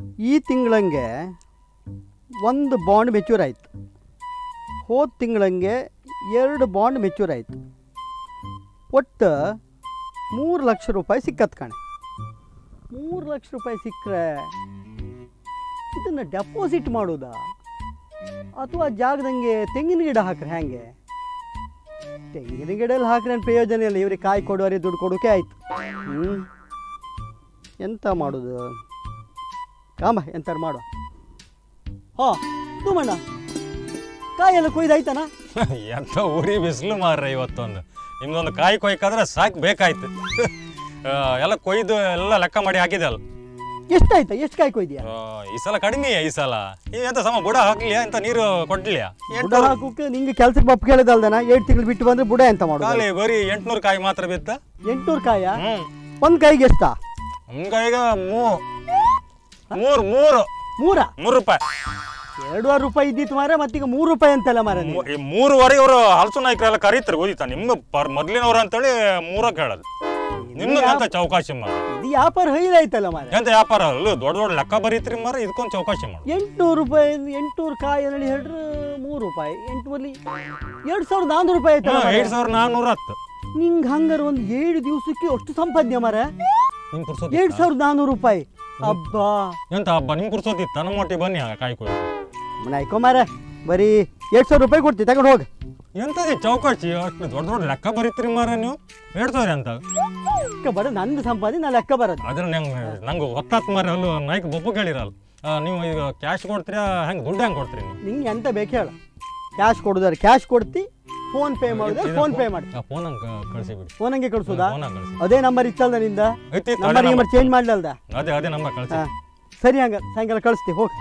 ಈ ತಿಂಗಳಂಗೆ ಒಂದು bond mature ಆಯಿತು ಹೋದ ತಿಂಗಳಂಗೆ ಎರಡು ಬಾಂಡ್ ಮೆಚ್ಯೂರ್ ಆಯಿತು ಒಟ್ಟು ಮೂರು ಲಕ್ಷ ರೂಪಾಯಿ ಸಿಕ್ಕತ್ ಕಣೆ ಮೂರು ಲಕ್ಷ ರೂಪಾಯಿ ಸಿಕ್ಕರೆ ಇದನ್ನು ಡೆಪಾಸಿಟ್ ಮಾಡೋದಾ ಅಥವಾ ಜಾಗದಂಗೆ ತೆಂಗಿನ ಗಿಡ ಹಾಕ್ರೆ ಹ್ಯಾಂಗೆ ತೆಂಗಿನ ಗಿಡ ಎಲ್ಲ ಹಾಕ್ರೆ ಪ್ರಯೋಜನ ಇಲ್ಲ ಇವ್ರಿಗೆ ಕಾಯಿ ಕೊಡುವರೆ ದುಡ್ಡು ಕೊಡೋಕೆ ಆಯ್ತು ಹ್ಞೂ ಎಂತ ಮಾಡೋದು ಕಾಮ ಎಂತಾರು ಮಾಡುವ ಹಾಂ ತುಮಣ್ಣ ಕಾಯೆಲ್ಲ ಕೊಯ್ದಾಯ್ತಾನ ಎಂತ ಊರಿ ಬಿಸಿಲು ಮಾರ್ರೆ ಇವತ್ತೊಂದು ನಿಮ್ದೊಂದು ಕಾಯಿ ಕೊಯ್ಕಾದ್ರೆ ಸಾಕು ಬೇಕಾಯ್ತು ಆ, ಎಲ್ಲ ಕೊಯ್ದು ಎಲ್ಲ ಲೆಕ್ಕ ಮಾಡಿ ಹಾಕಿದೆ ಅಲ್ಲ ಎಷ್ಟಾಯ್ತಾ ಎಷ್ಟು ಕಾಯಿ ಕೊಯ್ದಿಯಾ ಆ, ಈ ಸಲ ಕಡಿಮೆ ಈ ಸಲ ಈ ಎಂತ ಸಮ ಬುಡ ಹಾಕ್ಲಿಯಾ ಎಂತ ನೀರು ಕೊಡ್ಲಿಯಾ ಬುಡ ಹಾಕೋಕೆ ನಿಂಗೆ ಕೆಲ್ಸಕ್ಕೆ ಬಪ್ಪ ಕೇಳಿದಲ್ದನ ಏಳು ತಿಂಗಳು ಬಿಟ್ಟು ಬಂದ್ರೆ ಬುಡ ಎಂತ ಮಾಡೋದು ಖಾಲಿ ಬರೀ ಎಂಟ್ನೂರು ಕಾಯಿ ಮಾತ್ರ ಬಿತ್ತ ಎಂಟ್ನೂರು ಕಾಯ ಹ್ಮ್ ಒಂದು ಕಾಯಿಗೆ ಎಷ್ಟಾ ನಮ್ಗ ಈಗ ಮೂ ಮೂರು ಮೂರು ಮೂರ ಮೂರು ರೂಪಾಯಿ ಎರಡೂವರೆ ರೂಪಾಯಿ ಇದ್ದಿತ್ತು ಮಾರ ಮತ್ತೀಗ ಮೂರು ರೂಪಾಯಿ ಅಂತಲ್ಲ ಮಾರ ನೀವು. ಮೂ- ಈ ಮೂರುವರೆ ಇವರು ಹಲಸು ನಾಯ್ಕರೆಲ್ಲ ಕರೀತಾರೆ ಗೊತ್ತಿತ್ತಾ ನಿಮ್ಮ ಪರ್ ಮೊದ್ಲಿನವ್ರು ಅಂತೇಳಿ ಮೂರಕ್ಕೆ ಹೇಳೋದು ನಿಮ್ದು ಎಂತ ಚೌಕಾಶಿ ಮಾಡ ಇದು ವ್ಯಾಪಾರ ಹೈಲಾಯ್ತಲ್ಲ ಮಾರ ಎಂತ ವ್ಯಾಪಾರ ಅಲ್ಲ ದೊಡ್ಡ ದೊಡ್ಡ ಲೆಕ್ಕ ಬರೀತ್ರಿ ಮಾರ ಇದಕ್ಕೊಂದು ಚೌಕಾಶಿ ಮಾಡು ಎಂಟ್ನೂರು ರೂಪಾಯಿ ಎಂಟ್ನೂರು ಕಾಯಿ ಹೇಳಿ ಹೇಳ್ರೆ ಮೂರು ರೂಪಾಯಿ ಎಂಟುವಲ್ಲಿ ಎರಡು ಸಾವಿರದ ನಾನ್ನೂರು ರೂಪಾಯಿ ಆಯ್ತಲ್ಲ ಮಾರ್ರೆ. ಐದು ಸಾವಿರ ನಾನ್ನೂರ ಹತ್ತು ನಿಂಗೆ ಹಂಗಾರೆ ಒಂದು ಏಳು ದಿವಸಕ್ಕೆ ಅಷ್ಟು ಸಂಪಾದ್ಯ ಮಾರ ನಿಮ್ ಪುರ್ಸೋತಿ ಎರಡು ಸಾವಿರದ ನಾನ್ನೂರು ರೂಪಾಯಿ ಅಬ್ಬಾ ಎಂತ ಹಬ್ಬ ನಿಮ್ ಪುರ್ಸೋತಿತ್ತ ನಮ್ಮ ಒಟ್ಟಿಗೆ ಬನ್ನಿ ಆಗ ಕಾಯಿ ಕೊಯ್ದು ಮನಾಯ್ಕೊ ಮಾರ ಬರೀ ಎರಡು ಸಾವಿರ ರೂಪಾಯಿ ಕೊಡ್ತೀವಿ ತಗೊಂಡು ಹೋಗಿ ಎಂತದಿ ಚೌಕಾಶಿ ಅಷ್ಟು ದೊಡ್ಡ ದೊಡ್ಡ ಲೆಕ್ಕ ಬರೀತ್ರಿ ಮಾರ ನೀವು ಎರಡು ಸಾವಿರ ಅಂತ ಲೆಕ್ಕ ಬರ ನಂದು ಸಂಪಾದನೆ ನಾ ಲೆಕ್ಕ ಬರೋದು ಅದ್ರ ನಂಗೆ ನಂಗೆ ಗೊತ್ತಾತ್ ಮಾರ ಅಲ್ಲೂ ನಾಯ್ಕ ಬೊಬ್ಬು ಕೇಳಿರಲ್ಲ ಆ, ನೀವು ಈಗ ಕ್ಯಾಶ್ ಕೊಡ್ತೀರಾ ಹೆಂಗೆ ದುಡ್ಡು ಹೆಂಗೆ ಕೊಡ್ತೀರಿ ನೀವು ನಿಂಗೆ ಎಂತ ಬೇಕು ಹೇಳ ಕ್ಯಾಶ್ ಕೊಡೋದಾರೆ ಕ್ಯಾಶ್ ಕೊಡ್ತಿ ಫೋನ್ ಪೇ ಮಾಡಿದ್ರೆ ಫೋನ್ ಪೇ ಮಾಡಿ ಫೋನ್ ಹಂಗೆ ಕಳಿಸಿಬಿಡಿ ಫೋನ್ ಹಂಗೆ ಕಳ್ಸೋದಾ ಫೋನ್ ಹಂಗೆ ಕಳಿಸಿ ಅದೇ ನಂಬರ್ ಇತ್ತಲ್ದ ನಿಂದ ಐತಿ ಅದೇ ನಂಬರ್ ನಂಬರ್ ನಂಬರ್ ಚೇಂಜ್ ಮಾಡ್ಲಲ್ದ ಅದೇ ಅದೇ ನಂಬರ್ ಕಳಿಸಿ ಹಾಂ ಸರಿ ಹಂಗ ಸಾಯಂಕಾಲ ಕಳಿಸ್ತಿ ಹೋಗಿ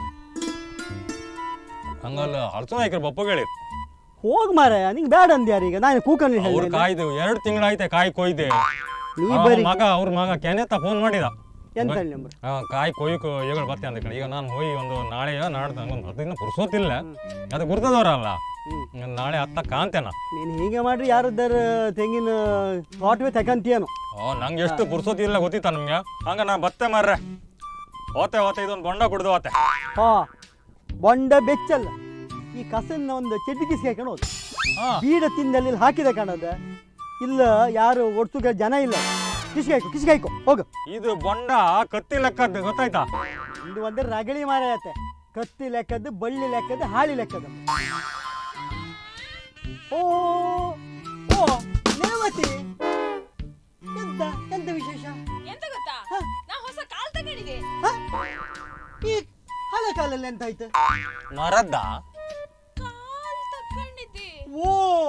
ಹಂಗಲ್ಲ ಹಲಸು ನಾಯ್ಕರು ಬೊಪ್ಪು ಕೇಳಿ ಹೋಗ್ ಮಾರ ನಿಂಗೆ ಬೇಡ ಅಂದ್ಯಾರ ಈಗ ನಾನು ಕೂಕನ್ ಅವ್ರು ಕಾಯ್ದು ಎರಡು ತಿಂಗಳಾಯ್ತೆ ಕಾಯಿ ಕೊಯ್ದೆ ನೀ ಆ ಬರೀ ಮಗ ಅವ್ರ ಮಗ ಕೆನೆತ್ತ ಫೋನ್ ಮಾಡಿದ ಎಂತ ಹೇಳಿ ನಂಬರ್ ಆ, ಕಾಯಿ ಕೊಯ್ಯಕ್ಕೆ ಏಗಳು ಬರ್ತೆ ಅಂದ ಕಡೆ ಈಗ ನಾನು ಹೋಗಿ ಒಂದು ನಾಳೆ ನಾಡ್ದು ಒಂದು ಹತ್ತು ದಿನ ಪುರ್ಸೋತಿಲ್ಲ ಅದು ಗುರ್ತದವ್ರಲ್ಲ ಹ್ಮ್. ನಾಳೆ ಹತ್ತ ಕಾಂತೇನ ನೀನು ಹೀಗೆ ಮಾಡ್ರಿ ಯಾರದ್ದಾರ ತೆಂಗಿನ ತೋಟವೇ ತಕಂತೀಯನು ಓ ನಂಗೆ ಎಷ್ಟು ಪುರ್ಸೋತಿಲ್ಲ ಗೊತ್ತಿತ್ತ ನಿಮ್ಗೆ ಹಂಗ ನಾ ಬತ್ತೆ ಮಾರ್ರೆ ಓತೆ ಓತೆ ಇದೊಂದು ಬೊಂಡ ಕುಡ್ದು ಓತೆ ಹಾ ಬೊಂಡ ಬೆಚ್ಚಲ್ಲ ಈ ಕಸನ್ನ ಒಂದು ಚೆಡ್ಡಿಗಿಸಿ ಹಾಕೊಂಡು ಹೋದ ಹಾ ಬೀಡ ತಿಂದಲ್ಲಿ ಇಲ್ಲಿ ಹಾಕಿದೆ ಕಾಣದ ಇಲ್ಲ ಯಾರು ಒಡ್ಸುಗ ಜನ ಇಲ್ಲ ಕಿಸ್ಗಾಯ್ಕೊ ಕಿಸ್ಗಾಯ್ಕೊ ಹೋಗು ಇದು ಬೊಂಡ ಕತ್ತಿ ಲೆಕ್ಕದ್ದು ಗೊತ್ತಾಯ್ತಾ ಇದು ಒಂದೇ ರಗಳಿ ಮಾರ ಆಯತ್ತೆ ಕತ್ತಿ ಲೆಕ್ಕದ್ದು ಬಳ್ಳಿ ಲೆಕ್ಕದ್ದು ಹಾಳಿ ಲೆಕ್ಕದ್ದು ಓ ಓ ನೇವತಿ ಎಂತ ಎಂತ ವಿಶೇಷ ಎಂತ ಗೊತ್ತಾ ಹ? ನಾ ಹೊಸ ಕಾಲ್ ತಗೊಂಡಿದೆ ಹ? ಈ ಹಳೆ ಕಾಲಲ್ಲಿ ಎಂತ ಆಯ್ತು ಮರದ್ದ ಕಾಲ್ ತಗೊಂಡಿದ್ದೆ ಓ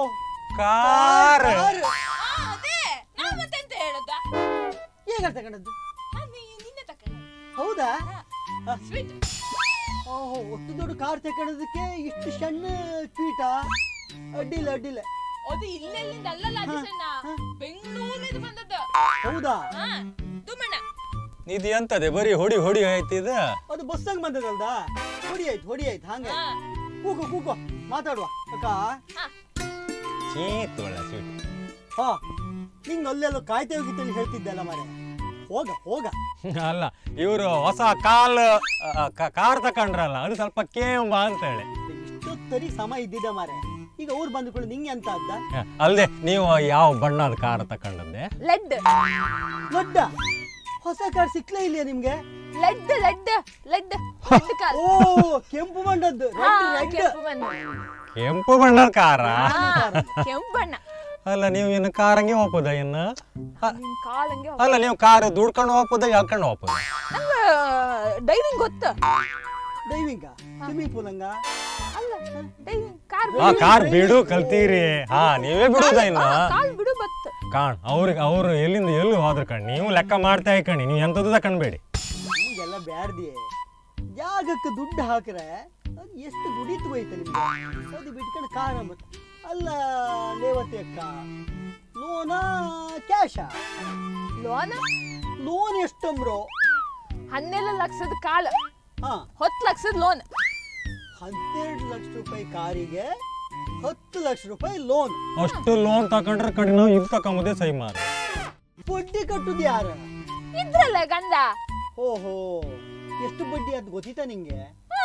ಕಾರ್ ಕಾರ್. ಆ, ಅದೇ ನಾ ಮತ್ತೆಂತ ಹೇಳದ ಈಗ ತಗೊಂಡದ್ದು ನಿನ್ನೆ ತಗೊಂಡ ಹೌದಾ ಸ್ವೀಟ್ ಓಹೋ ಒಟ್ಟು ದೊಡ್ಡ ಕಾರ್ ತಗೊಳ್ಳೋದಕ್ಕೆ ಇಷ್ಟು ಸಣ್ಣ ಕೀಟ ಅಡ್ಡಿಲ್ಲ ಅಡ್ಡಿಲ್ಲ ಅದು ಇಲ್ಲೆಲ್ಲಿಂದ ಅಲ್ಲಲ್ಲ ಅದಿಸಣ್ಣ ಹ. ಬೆಂಗಳೂರಿನಿಂದ ಬಂದದ್ದು ಹೌದಾ ಹಾ ತುಮಣ್ಣ ಇದು ಎಂತದೆ ಬರೀ ಹೊಡಿ ಹೊಡಿ ಆಯ್ತು ಇದು ಅದು ಬಸ್ಸಂಗ್ ಬಂದದಲ್ದ ಹೊಡಿ ಆಯ್ತು ಹೊಡಿ ಆಯ್ತು ಹಂಗೆ ಹಾ ಕೂಕೋ ಕೂಕೋ ಮಾತಾಡುವ ಅಕ್ಕ ಹಾ ಚೀತ್ ಒಳ್ಳೆ ಸ್ವೀಟ್ ಹಾ ನಿಂಗೆ ಅಲ್ಲೆಲ್ಲ ಕಾಯ್ತಾ ಹೋಗಿತ್ತು ಹೇಳ್ತಿದ್ದಲ್ಲ ಮಾರೆ ಹೋಗ ಹೋಗ ಅಲ್ಲ ಇವರು ಹೊಸ ಕಾಲ್ ಕಾರ್ ತಕೊಂಡ್ರಲ್ಲ ಅದು ಸ್ವಲ್ಪ ಕೇಂಬ ಅಂತೇಳಿ ಇಷ್ಟೊತ್ತರಿ ಸಮ ಇದ್ದಿದ್ದ ಮಾರೆ ಈಗ ಅವ್ರು ಬಂದುಕೊಳ್ಳಿ ನಿಂಗೆ ಅಂತ ಅದ್ದ ಅಲ್ಲದೆ ನೀವು ಯಾವ ಬಣ್ಣದ ಕಾರ್ ತಕೊಂಡದ್ದೆ ಲೆಡ್ ದೊಡ್ಡ ಹೊಸ ಕಾರ್ ಸಿಕ್ಲೇ ಇಲ್ಲ ನಿಮ್ಗೆ red red red red call ಓ ಕೆಂಪು ಬಣ್ಣದ್ದು ಹಾ, ರೆಡ್ ರೆಡ್ ಕೆಂಪು ಬಣ್ಣ ಕೆಂಪು ಬಣ್ಣದ ಕಾರ ಹಾ, ಕೆಂಪು ಬಣ್ಣ ಅಲ್ಲ ನೀವು ಇನ್ನು ಕಾರಂಗೆ ಹೋಗ್ಬೋದ ಇನ್ನು ಅ- ನಿನ್ ಕಾಲಂಗೆ ಅಲ್ಲ ನೀವು ಕಾರ್ ದುಡ್ಕೊಂಡು ಹೋಗ್ಬೋದ ಯಾಕೊಂಡು ಹೋಗ್ಬೋದ ನಂಗೆ ಡೈವಿಂಗ್ ಗೊತ್ತ ಡೈವಿಂಗ ಸ್ವಿಮ್ಮಿಂಗ್ ಪೂಲ್ ಹಂಗ ಅಲ್ಲ ಡೈವಿಂಗ್ ಕಾರ್ ಆ ಕಾರ್ ಬಿಡು ಕಲ್ತೀರಿ ಹಾ ನೀವೇ ಬಿಡುದ ಇನ್ನ ಕಾಲ್ ಬಿಡು ಬತ್ತ ಕಾಣ್ ಅವ್ರಿಗೆ ಅವ್ರು ಎಲ್ಲಿಂದ ಎಲ್ಲಿ ಹೋದ್ರ ಕಣ್ ನೀವು ಲೆಕ್ಕ ಮಾಡ್ತಾ ಇಕಣಿ ನೀವು ಎಂತದ್ದು ತಕೊಂಡ್ಬೇಡಿ ನಿಮ್ಗೆಲ್ಲ ಬ್ಯಾಡ್ದಿ ಜಾಗಕ್ಕೆ ದುಡ್ಡು ಹಾಕ್ರೆ ಅದು ಎಷ್ಟು ದುಡಿತು ಹೋಯ್ತು ನಿಮ್ಗೆ ಅದು ಬಿಟ್ಕೊಂಡು ಕಾರ ಮತ್ತೆ ಅಲ್ಲ ಲೇವತಿ ಅಕ್ಕ ಲೋನಾ ಕ್ಯಾಶಾ ಲೋನ್ ಲೋನ್ ಎಷ್ಟಂಬ್ರೋ ಹನ್ನೆರಡು ಲಕ್ಷದ ಕಾಲ್ ಹಾ ಹತ್ತು ಲಕ್ಷದ ಲೋನ್ ಹನ್ನೆರಡು ಲಕ್ಷ ರೂಪಾಯಿ ಕಾರಿಗೆ ಹತ್ತು ಲಕ್ಷ ರೂಪಾಯಿ ಲೋನ್ ಅಷ್ಟು ಲೋನ್ ತಕೊಂಡ್ರೆ ಕಡೆ ನಾವು ಇದು ತಕೊಂಬೋದೇ ಸೈ ಮಾರ ಬಡ್ಡಿ ಕಟ್ಟುದು ಯಾರ ಇದ್ರಲ್ಲ ಗಂಡ ಓಹೋ ಎಷ್ಟು ಬಡ್ಡಿ ಅದು ಗೊತ್ತಿತ್ತಾ ನಿಂಗೆ ಹಾ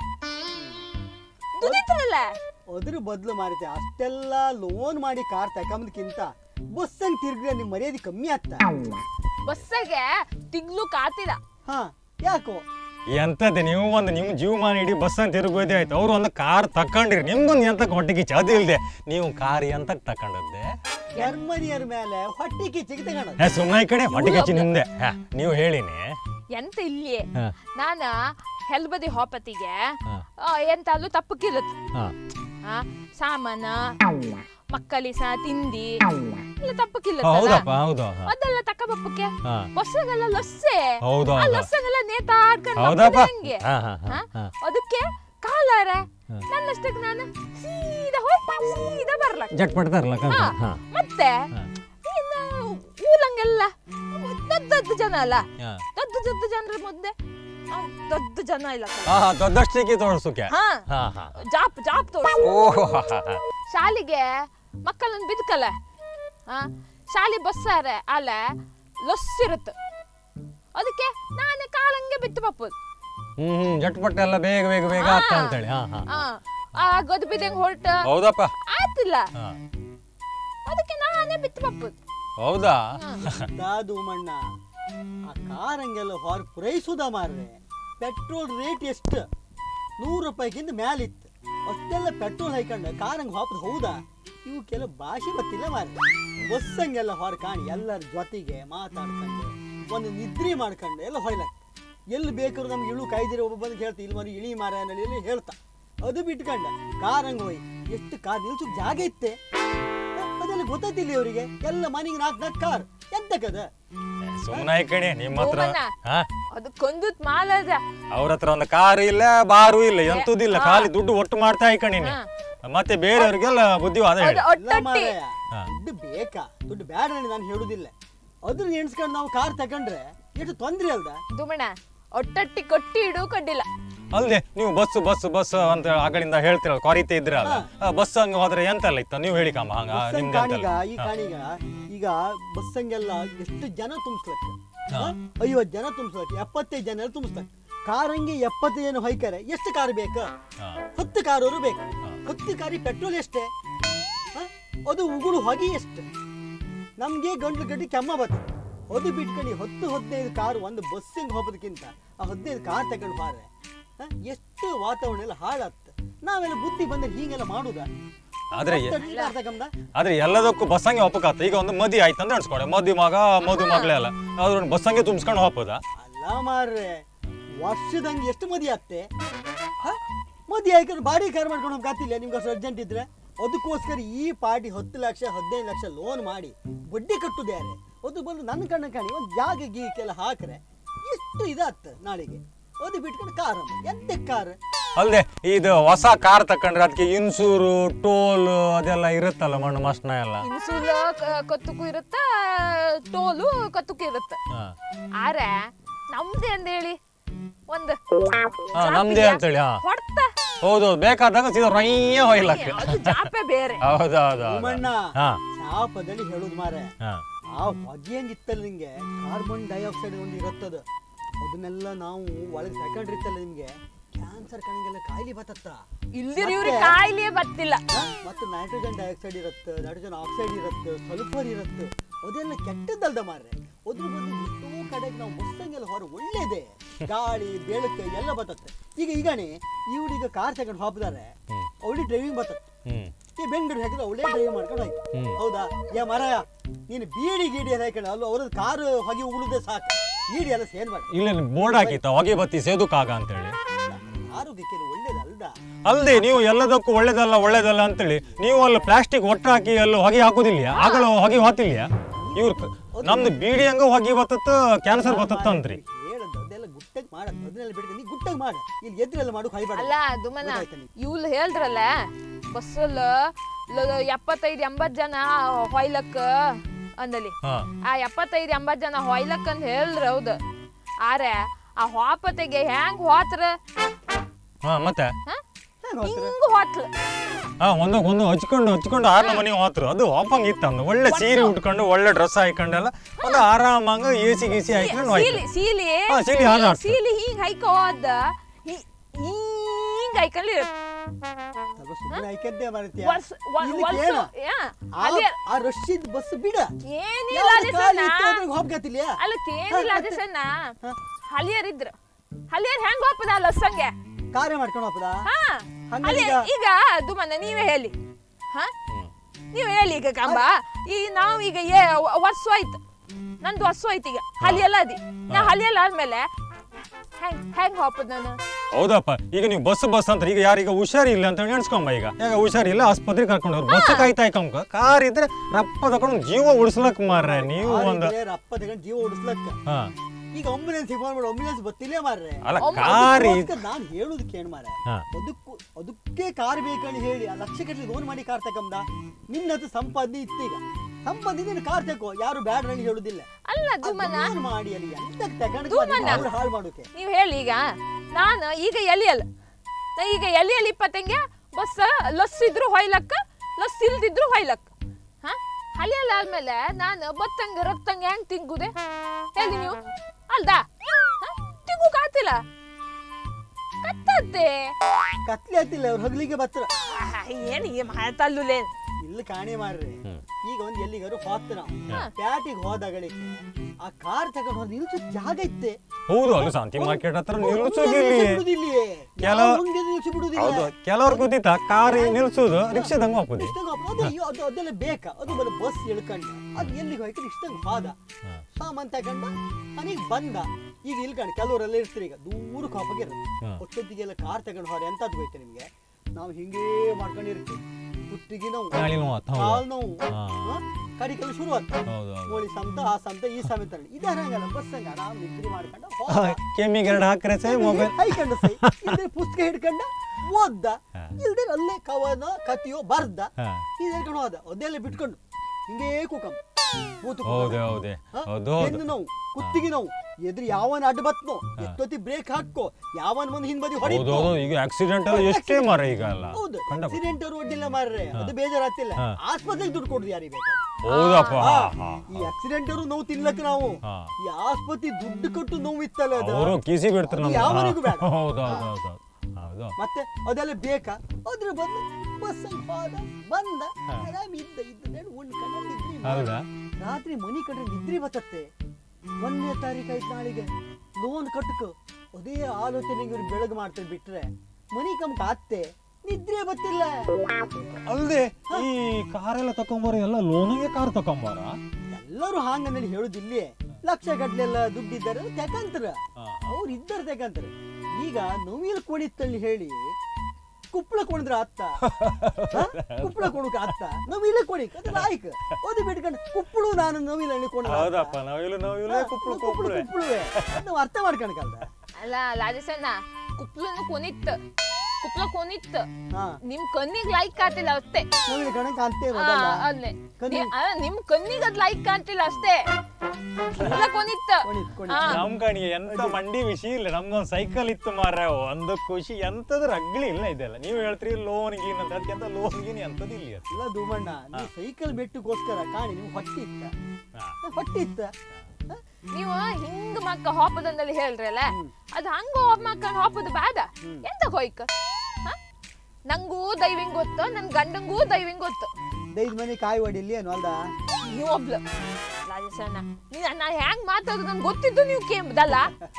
ದುಡಿತಾರಲ್ಲ ಅದ್ರ ಬದಲು ಮಾರಿತೆ ಅಷ್ಟೆಲ್ಲ ಲೋನ್ ಮಾಡಿ ಕಾರ್ ತಗೊಂಬದಕ್ಕಿಂತ ಬಸ್ಸಂಗ್ ತಿರ್ಗ್ರೆ ನಿಮ್ ಮರ್ಯಾದೆ ಕಮ್ಮಿ ಆಗ್ತಾ ಬಸ್ಸಾಗೆ ತಿಂಗ್ಳು ಕಾತಿಲ್ಲ ಹಾ ಯಾಕೋ ಎಂತದ್ದು ನೀವು ಒಂದು ನಿಮ್ಮ ಜೀವಮಾನ ಇಡೀ ಬಸ್ ಅಂತ ತಿರುಗೋದೇ ಆಯ್ತು ಅವ್ರು ಒಂದು ಕಾರ್ ತಕೊಂಡಿರಿ ನಿಮ್ಗೊಂದು ಎಂತಕ್ಕೆ ಹೊಟ್ಟೆಗೆ ಅದು ಇಲ್ದೆ ನೀವು ಕಾರ್ ಎಂತಕ್ಕೆ ತಕೊಂಡದ್ದೆ ಜರ್ಮನಿಯರ ಮೇಲೆ ಹೊಟ್ಟೆ ಕಿಚ್ಚಿಗೆ ತಗೊಂಡ ಏ ಸುಮ್ಮನೆ ಈ ಕಡೆ ಹೊಟ್ಟೆಗೆ ಹಚ್ಚಿ ನಿಮ್ದೆ ಹಾ, ನೀವು ಹೇಳಿನಿ ಎಂತ ಇಲ್ಲಿ ಹಾ. ನಾನ ಹೆಲ್ಬದಿ ಹೋಪತಿಗೆ ಹಾ. ಎಂತ ಅಲ್ಲೂ ತಪ್ಪಕ್ಕಿರುತ್ತೆ ಹಾ ಆ, ಸಾಮಾನ ಮಕ್ಕಳಿ ಸಹ ತಿಂಡಿ ಎಲ್ಲ ಹಾ, ತಪ್ಪಕ್ಕಿಲ್ಲ ಹೌದಪ್ಪ ಹೌದು ಹಾ. ಅದೆಲ್ಲ ತಕ್ಕಬಪ್ಪಕ್ಕೆ ಹಾ. ಬಸ್ಸಾಗೆಲ್ಲ ಲಸ್ಸೆ ಹೌದು ಆ ಹೌದು ಲಸ್ಸನ್ನೆಲ್ಲ ನೇತಾಡ್ಕೊಂಡು ಹೌದಪ್ಪ ಬಪ್ಪದೆ ಹೆಂಗೆ ಹಾ ಹಾ ಹಾ ಹಾ? ಹಾ ಅದಕ್ಕೆ ಕಾಲಾರ ನನ್ನಷ್ಟಕ್ಕೆ ನಾನು ಸೀದಾ ಹೋಗಿ ಸೀದಾ ಬರ್ಲಕ್ಕ ಜಟ್ ಪಡ್ತಾರಲ್ಲ ಕಂತ ಹಾ. ಹಾ ಮತ್ತೆ ಹಾ. ಇನ್ನ ಊಲಂಗೆಲ್ಲ ದೊಡ್ಡ ದೊಡ್ಡ ಜನ ಅಲ್ಲ ಹಾ. ದೊಡ್ಡ ದೊಡ್ಡ ಜನರ ಮುದ್ದೆ ಆ, ದೊಡ್ಡ ಜನ ಇಲ್ಲ ಕಣೆ. ಹಾ ಹಾ ದೊಡ್ಡಷ್ಟಿಗೆ ತೋರ್ಸುಕೆ ಹಾ ಹಾ ಹಾ ಜಾಪ್ ಜಾಪ್ ತೋರ್ಸು ಓ ಹಾ, ಹಾ, ಹಾ. ಶಾಲಿಗೆ ಮಕ್ಕಳನ್ನ ಬಿದ್ಕಲ್ಲ ಆ ಶಾಲಿ ಬಸ್ಸಾರೆ ಅಲ್ಲ ಲೊಸ್ ಇರುತ್ತೆ ಅದಕ್ಕೆ ನಾನೇ ಕಾಲಂಗೆ ಬಿತ್ತು ಬಪ್ಪದು ಹ್ಮ್ ಹ್ಮ್ ಜಟ್ಪಟ್ ಎಲ್ಲ ಬೇಗ ಬೇಗ ಬೇಗ ಆಗ್ತಾ ಅಂತೇಳಿ ಹಾ ಹಾ ಆ ಆ ಗದು ಬಿದ್ದಂಗೆ ಹೊರಟ ಹೌದಪ್ಪ ಆತಿಲ್ಲ ಹಾ ಅದಕ್ಕೆ ನಾನೇ ಬಿತ್ತು ಬಪ್ಪದು ಹೌದಾ ದಾದು ಮಣ್ಣ ಆ ಕಾರಂಗೆಲ್ಲ ಹೊರ ಪೂರೈಸುದ ಮಾರ್ರೆ ಪೆಟ್ರೋಲ್ ರೇಟ್ ಎಷ್ಟು ನೂರು ರೂಪಾಯಿಗಿಂತ ಮ್ಯಾಲಿತ್ತು ಅಷ್ಟೆಲ್ಲ ಪೆಟ್ರೋಲ್ ಹಾಕೊಂಡು ಕಾರಂಗ್ ಹಾಪದ್ ಹೌದಾ ಇವಕ್ಕೆಲ್ಲ ಭಾಷೆ ಗೊತ್ತಿಲ್ಲ ಮಾರ್ರೆ ಬಸ್ಸಂಗೆಲ್ಲ ಹೊರ ಕಾಣಿ ಎಲ್ಲರ ಜೊತೆಗೆ ಮಾತಾಡ್ಕೊಂಡು ಒಂದು ನಿದ್ರೆ ಮಾಡ್ಕೊಂಡು ಎಲ್ಲ ಹೊಯ್ಲಕ್ ಎಲ್ಲಿ ಬೇಕಾದ್ರೂ ನಮ್ಗೆ ಇಳು ಕಾಯ್ದಿರೋ ಒಬ್ಬ ಬಂದು ಹೇಳ್ತಾ ಇಲ್ಲಿ ಮರಿ ಇಳಿ ಮಾರ ಅನ್ನೋದು ಹೇಳ್ತಾ ಅದು ಬಿಟ್ಕೊಂಡ ಕಾರಂಗ್ ಹೋಯ್ ಎಷ್ಟು ಕಾರ್ ನಿಲ್ಸಕ್ ಜಾಗ ಇತ್ತೆ ಹ, ಅದೆಲ್ಲ ಗೊತ್ತಾಯ್ತಿಲ್ಲ ಇವರಿಗೆ ಎಲ್ಲ ಮನೆಗೆ ನಾಲ್ಕು ನಾಲ್ಕು ಕಾರ್ ಎಂತಕ್ಕದ ಸುಮ್ಮನೆ ಈ ಕಡೆ ನಿಮ್ಮ ಹತ್ರ ಸೋಮಣ್ಣ. ಹಾ ಅದಕ್ಕೊಂದು ಮಾಲದ ಅವ್ರ ಹತ್ರ ಒಂದು ಕಾರು ಇಲ್ಲ ಬಾರು ಇಲ್ಲ ಎಂತದಿಲ್ಲ ಖಾಲಿ ದುಡ್ಡು ಒಟ್ಟು ಮಾಡ್ತಾ ಇಕಣಿನಿ ಮತ್ತೆ ಬೇರೆಯವ್ರಿಗೆಲ್ಲ ಬುದ್ಧಿವಾದ ಹೇಳಿ ಅದು ಇಲ್ಲ ಒಟ್ಟಟ್ಟಿ ಮಾರಾಯ ಹಾ. ದುಡ್ಡು ಬೇಕಾ ದುಡ್ಡು ಬೇಡ ನಾನು ಹೇಳುದಿಲ್ಲ ಅದ್ರ ಎಣಿಸ್ಕೊಂಡು ನಾವು ಕಾರ್ ತಗೊಂಡ್ರೆ ಎಷ್ಟು ತೊಂದ್ರೆ ಅಲ್ದ ದುಮಣ ಒಟ್ಟಟ್ಟಿ ಕೊಟ್ಟಿ ಇಡು ಕೊಡ್ಡಿಲ್ಲ ಅಲ್ದೆ ನೀವು ಬಸ್ ಬಸ್ ಬಸ್ ಅಂತ ಆಗಲಿಂದ ಹೇಳ್ತಿರಲ್ಲ ಕೊರಿತೆ ಇದ್ರಲ್ಲ ಬಸ್ ಹಂಗ ಹೋದ್ರೆ ಎಂತೆಲ್ಲ ಇತ್ತ ನೀವು ಹೇಳಿ ಕಮ್ಮ ಹಂಗ ಬಸ್ಸಂಗ್ ನಿಮ್ದು ಕಾಣಿಗ ಎಂತೆಲ್ಲ ಈ ಕಾಣಿಗ ಈಗ ಬಸ್ಸಂಗೆಲ್ಲ ಎಷ್ಟು ಜನ ತುಂಬಿಸ್ಲಕ್ಕ ಐವತ್ತು ಜನ ತುಂಬಿಸ್ಲಕ್ಕ ಎಪ್ಪತ್ತೈದು ಜನ ತುಂಬಿಸ್ಲಕ್ಕ ಕಾರಂಗೆ ಎಪ್ಪತ್ತೈದು ಜನ ಹೊಯ್ಕರೆ ಎಷ್ಟು ಕಾರ್ ಬೇಕು ಹಾ. ಹತ್ತು ಕಾರವರು ಬೇಕು ಹತ್ತು ಕಾರಿ ಪೆಟ್ರೋಲ್ ಎಷ್ಟೇ ಹ? ಅದು ಉಗುಳು ಹೊಗೆ ಎಷ್ಟು ನಮ್ಗೆ ಗಂಟ್ಲು ಗಡ್ಡಿ ಕೆಮ್ಮ ಬರ್ತದೆ ಅದು ಬಿಟ್ಕೊಂಡು ಹತ್ತು ಹದಿನೈದು ಕಾರು ಒಂದು ಬಸ್ಸಿಗೆ ಹೋಗೋದಕ್ಕಿಂತ ಆ ಹದಿನೈದು ಕಾರ್ ತಗೊಂಡು ಬಾರೆ ಹ? ಎಷ್ಟು ವಾತಾವರಣ ಎಲ್ಲ ಹಾಳಾಗ್ತ ನಾವೆಲ್ಲ ಬುದ್ಧಿ ಬಂದ್ರೆ ಹೀಗೆಲ್ಲ ಮಾಡುದ ಆದ್ರೆ ಎ- ಕಾರ್ ತಗೊಂಡ ಆದ್ರೆ ಎಲ್ಲದಕ್ಕೂ ಬಸ್ಸಂಗೆ ಒಪ್ಪಕಾತ ಈಗ ಒಂದು ಮದಿ ಆಯ್ತು ಅಂತ ಅನ್ಸ್ಕೊಡೆ ಮದಿ ಮಗ ಮದು ಮಗಳೇ ಅಲ್ಲ ಅದ್ರ ಬಸ್ಸಂಗೆ ತುಂಬಿಸ್ಕೊಂಡು ಹೋಗ್ಬೋದಾ ಅಲ್ಲ ಮಾರ್ರೆ ವರ್ಷದಂಗೆ ಎಷ್ಟು ಮದಿ ಆಗ್ತೆ ಹ? ಮದಿ ಆಯ್ಕೊಂಡು ಬಾಡಿ ಕಾರ್ ಮಾಡ್ಕೊಂಡು ಹೋಗತ್ತಿಲ್ಲ ನಿಮ್ಗೆ ಅಷ್ಟು ಅರ್ಜೆಂಟ್ ಇದ್ರೆ ಅದಕ್ಕೋಸ್ಕರ ಈ ಪಾರ್ಟಿ ಹತ್ತು ಲಕ್ಷ ಹದಿನೈದು ಲಕ್ಷ ಲೋನ್ ಮಾಡಿ ಬಡ್ಡಿ ಕಟ್ಟುದ್ಯಾರೆ ಅದು ಬಂದು ನನ್ನ ಕಣ್ಣ ಕಾಣಿ ಒಂದು ಜಾಗ ಗೀಕೆಲ್ಲ ಹಾಕ್ರೆ ಎಷ್ಟು ಇದಾಗ್ತ ನಾಳೆಗೆ ಅದು ಬಿಟ್ಕೊಂಡು ಕಾರ್ ಎಂತ ಕಾರ್ ಅಲ್ದೆ ಇದು ಹೊಸ ಕಾರ್ ತಕೊಂಡ್ರೆ ಅದಕ್ಕೆ ಇನ್ಸೂರು ಟೋಲ್ ಅದೆಲ್ಲ ಇರುತ್ತಲ್ಲ ಮಣ್ಣು ಮಸ್ನ ಎಲ್ಲ ಇನ್ಸುಲ ಕತ್ತುಕು ಇರುತ್ತ ಟೋಲು ಕತ್ತುಕು ಇರುತ್ತ ಹಾ. ಆರೆ ನಮ್ದೇ ಅಂತ ಹೇಳಿ ಒಂದು ಹಾ, ನಮ್ದೇ ಅಂತೇಳಿ ಹಾ ಹೊಡ್ತ ಹೌದು ಬೇಕಾದಾಗ ಸೀದಾ ರೊಯ್ಯ ಹೊಯ್ಲಕ್ಕ ಅದು ಜಾಪೆ ಬೇರೆ ಹೌದೌದು ಭೂಮಣ್ಣ ಹಾ ಶಾಪದಲ್ಲಿ ಹೇಳುದು ಮಾರೆ ಹಾ ಆ ಹೊಗೆ ಹೆಂಗಿತ್ತಲ್ಲ ನಿಂಗೆ ಕಾರ್ಬನ್ ಡೈಆಕ್ಸೈಡ್ ಒಂದು ಇರುತ್ತದ ಅದನ್ನೆಲ್ಲ ನಾವು ಒಳಗೆ ತಗೊಂಡಿರ್ತಲ್ಲ ನಿಮ್ಗೆ ಕ್ಯಾನ್ಸರ್ ಕಣಗೆಲ್ಲ ಕಾಯಿಲೆ ಬತ್ತತ್ತ ಇಲ್ದಿರ ಇವ್ರಿಗೆ ಕಾಯಿಲೆ ಬರ್ತಿಲ್ಲ ಮತ್ತು ನೈಟ್ರೋಜನ್ ಡೈಆಕ್ಸೈಡ್ ಇರುತ್ತೆ ನೈಟ್ರೋಜನ್ ಆಕ್ಸೈಡ್ ಇರುತ್ತೆ ಸಲ್ಫರ್ ಇರುತ್ತೆ ಅದೆಲ್ಲ ಕೆಟ್ಟದ್ದಲ್ದ ಮಾರ್ರೆ ಅದ್ರ ಬದಲು ಎಷ್ಟೋ ಕಡೆಗೆ ನಾವು ಬಸ್ಸಂಗೆಲ್ಲ ಹೊರ ಒಳ್ಳೇದೇ ಗಾಳಿ ಬೆಳಕು ಎಲ್ಲ ಬರ್ತತ್ತೆ ಈಗ ಈಗನೇ ಇವಳೀಗ ಕಾರ್ ತಗೊಂಡು ಹೋಗ್ತಾರೆ ಅವಳಿಗೆ ಡ್ರೈವಿಂಗ್ ಬರ್ತತ್ತೆ ಹ್ಮ್ ಈ ಬೆಂಗಳೂರು ಹಾಕಿದ್ರೆ ಅವಳೇ ಡ್ರೈವ್ ಮಾಡ್ಕೊಂಡು ಹೋಯ್ತು ಹ್ಮ್. ಹೌದಾ ಯಾ ಮರಯ ನೀನು ಬೀಡಿ ಗೀಡಿ ಎಲ್ಲ ಹಾಕೊಂಡು ಅಲ್ಲ ಅವ್ರದ್ದು ಕಾರು ಹೊಗೆ ಉಗುಳುದೇ ಸಾಕು ಬೀಡಿ ಎಲ್ಲ ಸೇರ್ ಮಾಡಿ ಇಲ್ಲಿ ಬೋರ್ಡ್ ಹಾಕಿತ್ತ ಹೊಗೆ ಬತ್ತಿ ಸೇದುಕಾಗ ಅಂತೇಳಿ ಆರೋಗ್ಯಕ್ಕೆ ಇದು ಒಳ್ಳೇದಲ್ದ ಅಲ್ದೆ ನೀವು ಎಲ್ಲದಕ್ಕೂ ಒಳ್ಳೇದಲ್ಲ ಒಳ್ಳೇದಲ್ಲ ಅಂತೇಳಿ ನೀವು ಅಲ್ಲಿ ಪ್ಲಾಸ್ಟಿಕ್ ಒಟ್ಟು ಹಾಕಿ ಅಲ್ಲಿ ಹೊಗೆ ಹಾಕುದಿಲ್ಲ ಆಗಲೂ ಹೊಗೆ ಹೋತಿಲ್ಲ ಇವ್ರು ಕ- ನಮ್ದು ಬೀಡಿ ಹಂಗ ಹೊಗೆ ಬತ್ತತ್ತ ಕ್ಯಾನ್ಸರ್ ಬತ್ತತ್ತ ಅಂತ್ರಿ ಹೇಳದ್ದು ಅದೆಲ್ಲ ಗುಟ್ಟಾಗಿ ಮಾಡದ್ ಅದನ್ನೆಲ್ಲ ಬಿಡ್ತೀನಿ ನೀ ಗುಟ್ಟಾಗಿ ಮಾಡ ಇಲ್ಲಿ ಎದ್ರೆಲ್ಲ ಮಾಡು ಕೈಬೇಡ ಅಲ್ಲ ದುಮನ ಗೊತ್ತಾಯ್ತಾ ನಿಂಗೆ? ಇವ್ಲು ಹೇಳ್ದ್ರಲ್ಲ ಬಸ್ಸಲ್ಲ ಎಪ್ಪತ್ತೈದು ಎಂಬತ್ತು ಜನ ಹೊಯ್ಲಕ್ಕ ಅಂದಲಿ ಹಾ ಆ ಎಪ್ಪತ್ತೈದು ಎಂಬತ್ತು ಜನ ಹೊಯ್ಲಕ್ ಅಂತ ಹೇಳಿದ್ರ ಹೌದು ಆರೆ ಆ ಹೊಪತೆಗೆ ಹೆಂಗ್ ಹೋತ್ರ ಹಾ ಮತ್ತೆ ಹ? ಹೆಂಗ್ ಹೋಗ್ತೀರ? ಹಿಂಗ್ ಹೋತ್ಲು ಹಾ ಒಂದಕ್ಕೆ ಒಂದು ಹಚ್ಕೊಂಡು ಹಚ್ಕೊಂಡು ಆರ ಮನೆಗೆ ಹೋತ್ರು ಅದು ಆಪಂಗ್ ಇತ್ತು ಅಂದು ಒಳ್ಳೆ ಸೀರೆ ಉಟ್ಕೊಂಡು ಒಳ್ಳೆ ಡ್ರೆಸ್ ಹಾಕೊಂಡೆಲ್ಲ ಒಂದು ಆರಾಮಂಗ ಎ ಸಿ ಗೀಸಿ ಹಾಕೊಂಡು ಹೋಯ್ತು ಸೀಲಿ ಸೀಲಿ ಹಾ, ಸೀಲಿ ಹಾಗೆ ಹಾಕ್ತಾರೆ. ಸೀಲಿ ಹಿಂಗ್ ಹೈಕ ಹೋದ ಹಿ- ಹಿಂಗ್ ಹೈಕಲ್ಲಿ ಸ್ವಲ್ಪ ಸುಮ್ಮನೆ ಐಕದ್ದೇ ಮಾಡ್ತೀಯ ವರ್ಷ ವ- ಇಲ್ಲಿ ವರ್ಷ ಕೇಳು. ಯಾ, ಆ- ಅಲ್ಲಿ ಆ ರಶ್ಶಿದ್ ಬಸ್ ಬಿಡ ಏನಿಲ್ಲ ಅದೇಸಣ್ಣ ಹೋಗ್ಕತಿಲ್ಲ ಅಲ್ಲ ಏನಿಲ್ಲ ಅದೇಸಣ್ಣ ಹಲಿಯರಿದ್ರ ಹಲಿಯರ್ ಹೆಂಗ್ ಹೋಗ್ತದ ಲಸ್ಸಂಗೆ ಕಾರ್ಯ ಮಾಡ್ಕೊಂಡು ಹೋಗ್ತದ ಹಾ ಹಂಗ ಅಲ್ಲಿ ಈಗ- ಈಗ ದುಮನ್ನ ನೀವೇ ಹೇಳಿ ಹಾ ನೀವ್ ಹೇಳಿ ಈಗ ಕಂಬ ಈ ನಾವ್ ಈಗ ಏ ವ- ವರ್ಷ ಆಯ್ತು ನಂದು ವರ್ಷ ಆಯ್ತು ಈಗ ಹಲಿ ಎಲ್ಲ ಅದಿ ನಾ ಹಲಿ ಎಲ್ಲ ಆದ್ಮೇಲೆ ಹೆಂಗ್ ಹೆಂಗ್ ಹೋಗ್ತದ ನಾನು ಹೌದಪ್ಪ ಈಗ ನೀವು ಬಸ್ ಬಸ್ ಅಂತ ಈಗ ಯಾರೀಗ ಹುಷಾರಿಲ್ಲ ಅಂತ ಎಣಿಸ್ಕೊಂಬ ಈಗ ಈಗ ಹುಷಾರಿಲ್ಲ ಆಸ್ಪತ್ರೆಗೆ ಕರ್ಕೊಂಡು ಹೋಗ್ರು ಬಸ್ ಕಾಯ್ತಾ ಇಕ್ಕಂಕ ಕಾರ್ ಇದ್ರೆ ರಪ್ಪ ತಕೊಂಡು ಜೀವ ಉಳಿಸ್ಲಕ್ ಮಾರ್ರೆ ನೀವು ಒಂದು ಕಾರಿದ್ರೆ ರಪ್ಪ ತಗೊಂಡು ಜೀವ ಉಡಿಸ್ಲಕ್ಕ ಹಾ ಈಗ ಆಂಬುಲೆನ್ಸ್ ಫೋನ್ ಮಾಡಿ ಆಂಬುಲೆನ್ಸ್ ಬತ್ತಿಲ್ಲೇ ಮಾರ್ರೆ ಅಲ್ಲ ಕಾರ್ ಇದ್- ಅದಕ್ಕೋಸ್ಕರ ನಾನ್ ಹೇಳುದು ಕೇಳು ಮಾರ ಹಾ. ಅದಕ್ಕೂ ಅದಕ್ಕೆ ಕಾರ್ ಬೇಕಂತ ಹೇಳಿ ಆ ಲಕ್ಷ ಕಟ್ಲಿ ಲೋನ್ ಮಾಡಿ ಕಾರ್ ತಕೊಂಡ ನಿನ್ನ ಹತ್ರ ಸಂಪಾದನೆ ಇತ್ತೀಗ ಸಂಪಾದನೆ ನೀನು ಕಾರ್ ತಕೋ ಯಾರು ಬ್ಯಾಡ್ ಹೇಳಿ ಹೇಳುದಿಲ್ಲ ಅಲ್ಲ ಅದು ದುಮನ loan ಮಾಡಿ ಅಲ್ಲಿ ಎಂತಕ್ಕೆ ತಗೊಂಡು ದುಮ್ಮನ. ಅವ್ರು ಹಾಳು ಮಾಡೋಕೆ ನೀವ್ ಹೇಳಿ ಈಗ ನಾನು ಈಗ ಎಲಿಯಲ್ಲ ನಾ ಈಗ ಎಲಿಯಲ್ಲಿ ಇಪ್ಪತ್ತಂಗೆ ಬಸ್ ಲಸ್ ಇದ್ರು ಹೊಯ್ಲಕ್ಕ ಲಸ್ ಇಲ್ದಿದ್ರು ಹೊಯ್ಲಕ್ಕ ಹಾ ಹಲಿಯಲ್ಲ ಆದ್ಮೇಲೆ ನಾನು ಬತ್ತಂಗ ರಕ್ತಂಗ ಹೆಂಗ್ ತಿಂಗುದೆ ಹೇಳಿ ನೀವು ಅಲ್ದಾ ಹಾ? ತಿಂಗುಕ್ ಆತಿಲ್ಲ ಕತ್ತತ್ತೆ ಕತ್ಲೆ ಹತ್ತಿಲ್ಲ ಅವ್ರು ಹಗ್ಲಿಗೆ ಬತ್ತರ ಏನು ಈ ಮಾತಲ್ಲುಲೇ ಇಲ್ಲಿ ಕಾಣೆ ಮಾರ್ರಿ ಹ್ಮ್. ಈಗ ಒಂದ್ ಎಲ್ಲಿಗಾರು ಹೋತ್ ನಾವು ಹಾ. ಪ್ಯಾಟಿಗೆ ಹೋದಾಗಳಿಗೆ ಆ ಕಾರ್ ತಗೊಂಡು ಹೋದ್ ನಿಲ್ಸು ಜಾಗ ಇತ್ತೆ ಹೌದು ಅಲ್ಲಿ ಶಾಂತಿ ಮಾರ್ಕೆಟ್ ಹತ್ರ ನಿಲ್ಸೋದಿಲ್ಲಿ ಬಿಡುದಿಲ್ಲ ಕೆಲವು- ನಿಲ್ಸಿ ಬಿಡುದಿಲ್ಲ ಹೌದು ಕೆಲವ್ರು ಗೊತ್ತಿತ್ತ ಕಾರ್ ನಿಲ್ಸೋದು ರಿಕ್ಷಾದಂಗ ಹೋಗ್ಬೋದು ಇಷ್ಟಂಗ್ ಹೋಗ್ಬೋದು. ಅದು ಅಯ್ಯೋ, ಅದು ಅದೆಲ್ಲ ಬೇಕಾ ಅದು ಬರೀ ಬಸ್ ಇಳ್ಕಂಡ ಅದು ಎಲ್ಲಿಗೆ ಹೋಯ್ತು ಇಷ್ಟಂಗ್ ಹೋದ ಸಾಮಾನ್ ತಗೊಂಡ ನನಗೆ ಬಂದ ಈಗ ಇಲ್ಕಂಡು ಕೆಲವರೆಲ್ಲ ಇರ್ತೀರಿ ಈಗ ದೂರ ಕಾಪಾಗಿರೋದು ಹಾ. ಒಟ್ಟೊತ್ತಿಗೆಲ್ಲ ಕಾರ್ ತಗೊಂಡು ಹೋರೆ ಎಂತದ್ದು ಹೋಯ್ತು ನಿಮ್ಗೆ ನಾವು ಹಿಂಗೇ ಮಾಡ್ಕೊಂಡಿರ್ತೀವಿ ಕುತ್ತಿಗೆ ನೋವು ಗಾಳಿ ನೋವು ಆತ್, ಹೌದು. ಕಾಲ್ ನೋವು ಹಾ. ಹಾ? ಕಡಿಕಲ್ಲಿ ಶುರು ಆಯ್ತು ಹೌದು ಹೌದು ಕೋಳಿ ಸಂತ ಆ ಸಂತ ಈ ಸಮೇತ ಇದು ಹಂಗಲ್ಲ ಬಸ್ ಹಂಗ ಆರಾಮ್ ನಿದ್ರಿ ಮಾಡ್ಕೊಂಡು ಹೋದ. ಕೆಮ್ಮಿಗೆ ಎರಡು ಹಾಕ್ರೆ ಸೈ ಮೊಬೈಲ್ ಹೈಕಂಡ ಸೈ ಇಲ್ದೇ ಪುಸ್ತಕ ಹಿಡ್ಕೊಂಡ ಓದ್ದ ಹಾ. ಇಲ್ದೇ ಅಲ್ಲೇ ಕವನ ಕಥೆಯೋ ಬರ್ದ ಹಾ. ಇದು ಹಿಡ್ಕೊಂಡು ಹೋದ ಅದೆಲ್ಲ ಬಿಟ್ಕೊಂಡು ಹಿಂಗೇ ಕೂಕಂ ಕೂತು ಹೌದು ಹೌದು ಹೌದು ಹೌದು ಬೆನ್ನು ನೋವು ಕುತ್ತಿಗೆ ನೋವು ಎದುರು ಯಾವನ್ ಅಡ್ಡ ಬತ್ನೋ ಎಷ್ಟೊತ್ತಿ ಬ್ರೇಕ್ ಹಾಕೋ ಯಾವನ್ ಮುಂದೆ ಹಿಂದ್ ಬದಿ ಹೌದು ಹೊಡಿತು ಹೌದು ಈಗ ಆಕ್ಸಿಡೆಂಟ್ ಎಲ್ಲ ಎಷ್ಟೇ ಮರ ಈಗ ಅಲ್ಲ ಹೌದು ಕಂಡ ಆಕ್ಸಿಡೆಂಟ್ ಅವ್ರು ಒಡ್ಡಿಲ್ಲ ಮಾರ್ರೆ ಅದು ಬೇಜಾರಾತಿಲ್ಲ ಹಾ. ಆಸ್ಪತ್ರೆಗೆ ದುಡ್ಡು ಕೊಡುದು ಯಾರಿಗೆ ಬೇಕಾದ್ರೆ ಹೌದಪ್ಪ ಹಾ, ಹಾ, ಈ ಆಕ್ಸಿಡೆಂಟ್ ಅವರು ನೋವು ತಿನ್ಲಕ್ ನಾವು ಹಾ. ಈ ಆಸ್ಪತ್ರೆ ದುಡ್ಡು ಕೊಟ್ಟು ನೋವು ಇತ್ತಲ್ಲ ಅದು ಅವರು ಕಿಸಿ ಬಿಡ್ತಾರೆ ಅದು ನಮ್ಗೆ ಯಾವನಿಗೂ ಬೇಡ. ಹೌದು ಹೌದು ಹೌದು ಹೌದು ಮತ್ತೆ ಅದೆಲ್ಲ ಬೇಕಾ ಅದ್ರ ಬದಲು ಬಸ್ ಹೋದ ಬಂದ ಆರಾಮ್ ಇದ್ದ ಇದ್ದ ಉಣ್ಕಂಡ ನಿದ್ರಿ ಮಾಡ. ಹೌದಾ ರಾತ್ರಿ ಮನಿ ಕಡೆ ನಿದ್ರಿ ಬತ್ತತ್ತೆ ಒಂದನೇ ತಾರೀಕು ಆಯ್ತು ನಾಳೆಗೆ ಲೋನ್ ಕಟ್ಟಕ ಅದೇ ಆಲೋಚನೆಗೆ ಇವ್ರು ಬೆಳಗ್ಗೆ ಮಾಡ್ತಾರೆ ಬಿಟ್ರೆ ಮನಿ ಕಮ್ಕ ಅತ್ತೆ ನಿದ್ರೆ ಬತ್ತಿಲ್ಲ ಅಲ್ದೆ ಈ ಕಾರೆಲ್ಲ ತಕೊಂಬಾರ ಎಲ್ಲ ಲೋನಿಗೆ ಕಾರ್ ತಕೊಂಬಾರ ಎಲ್ಲರೂ ಹಾಂಗಂದೇಳಿ ಹೇಳುದಿಲ್ಲಿ ಲಕ್ಷ ಗಟ್ಲೆಲ್ಲ ದುಡ್ಡಿದ್ದಾರೆ ತೆಕಂತರ ಅವ್ರು ಇದ್ದಾರೆ ತೆಕಂತಾರೆ ಈಗ ನವಿಲ್ ಕೊಣಿತ್ತಲ್ಲಿ ಹೇಳಿ ಕುಪ್ಪಳ ಕೊಣಿದ್ರ ಅತ್ತ ಹ? ಕುಪ್ಪಳ ಕೊಣಕ ಅತ್ತ ನವಿಲ ಕೊಣಿ ಅದು ಲಾಯ್ಕ್ ಅದು ಬಿಟ್ಕೊಂಡು ಕುಪ್ಪಳು ನಾನು ನವಿಲ ಎಣ್ಣಿಕೊಂಡು ಹೌದಪ್ಪ ನಾವಿಲ್ಲ ನಾವಿಲ್ಲ ಕುಪ್ಪಳು ಕುಪ್ಪಳು ಕುಪ್ಪಳುವೆ ನಾವು ಅರ್ಥ ಮಾಡ್ಕೊಳಕಲ್ದ ಅಲ್ಲ ರಾಜಸಣ್ಣ ಕುಪ್ಲನು ಕೊನಿತ್ತು ಕುಪ್ಲ ಕೊನಿತ್ತು ಹಾ ನಿಮ್ ಕಣ್ಣಿಗ್ ಲೈಕ್ ಕಾತಿಲ್ಲ ಅಷ್ಟೇ ನವಿಲ ಕಣಕ್ ಕಾಣ್ತೇ ಆ, ಇರೋದಲ್ಲ ಅಲ್ಲೇ ಕಣ್ಣಿ- ನಿ- ಅಲ್ಲ, ನಿಮ್ ಕಣ್ಣಿಗ್ ಅದ್ ಲೈಕ್ ಕಾಣ್ತಿಲ್ಲ ಅಷ್ಟೇ ಕುಪ್ಲ ಕೊನಿತ್ತು ಕೊಣಿತ್ ಕೊಣಿತ್ ಆ, ನಮ್ ಕಣಿಗೆ ಎಂತ ಮಂಡಿ ವಿಷಯ ಇಲ್ಲ ನಮ್ಗೊಂದ್ ಸೈಕಲ್ ಇತ್ತು ಮಾರ ಒಂದು ಖುಷಿ ಎಂತದ್ರ ಅಗ್ಲಿ ಇಲ್ಲ ಇದೆಲ್ಲ ನೀವು ಹೇಳ್ತೀರಿ ಲೋನ್ ಗೀನ್ ಅಂತ ಅದಕ್ಕೆಂತ ಲೋನ್ ಗೀನ್ ಎಂತದ್ದು ಇಲ್ಲ ಅದು. ಇಲ್ಲ ಧೂಮಣ್ಣ ನೀವು ಸೈಕಲ್ ಬೆಟ್ಟಕ್ಕೋಸ್ಕರ ಕಾಣಿ ನಿಮ್ಗೆ ಹೊಟ್ಟಿ ಇತ್ತ ಹಾ. ಹೊಟ್ಟಿ ಇತ್ತ ಹ? ನೀವು ಹಿಂಗ್ ಮಕ್ಕ ಹಾಪದಂದಲ್ಲಿ ಹೇಳ್ರಲ್ಲ ಅದ್ ಹಂಗ ಮಕ್ಕ ಹಾಪದ ಬ್ಯಾಡ ಎಂತ ಹೋಯ್ಕ ಹ? ನಂಗೂ ದೈವಿಂಗ್ ಗೊತ್ತು ನನ್ ಗಂಡಂಗೂ ದೈವಿಂಗ್ ಗೊತ್ತು ದೈದ್ ಮನೆ ಕಾಯಿ ಹೊಡಿಲಿ ಏನು ಅಲ್ದ ನೀವ್ ಒಬ್ಳು ರಾಜೇಶಣ್ಣ ನೀನ್ ನಾ ಹೆಂಗ್ ಮಾತಾಡೋದು ನನ್ಗೆ ಗೊತ್ತಿದ್ದು ನೀವು ಕೇಂಬದಲ್ಲ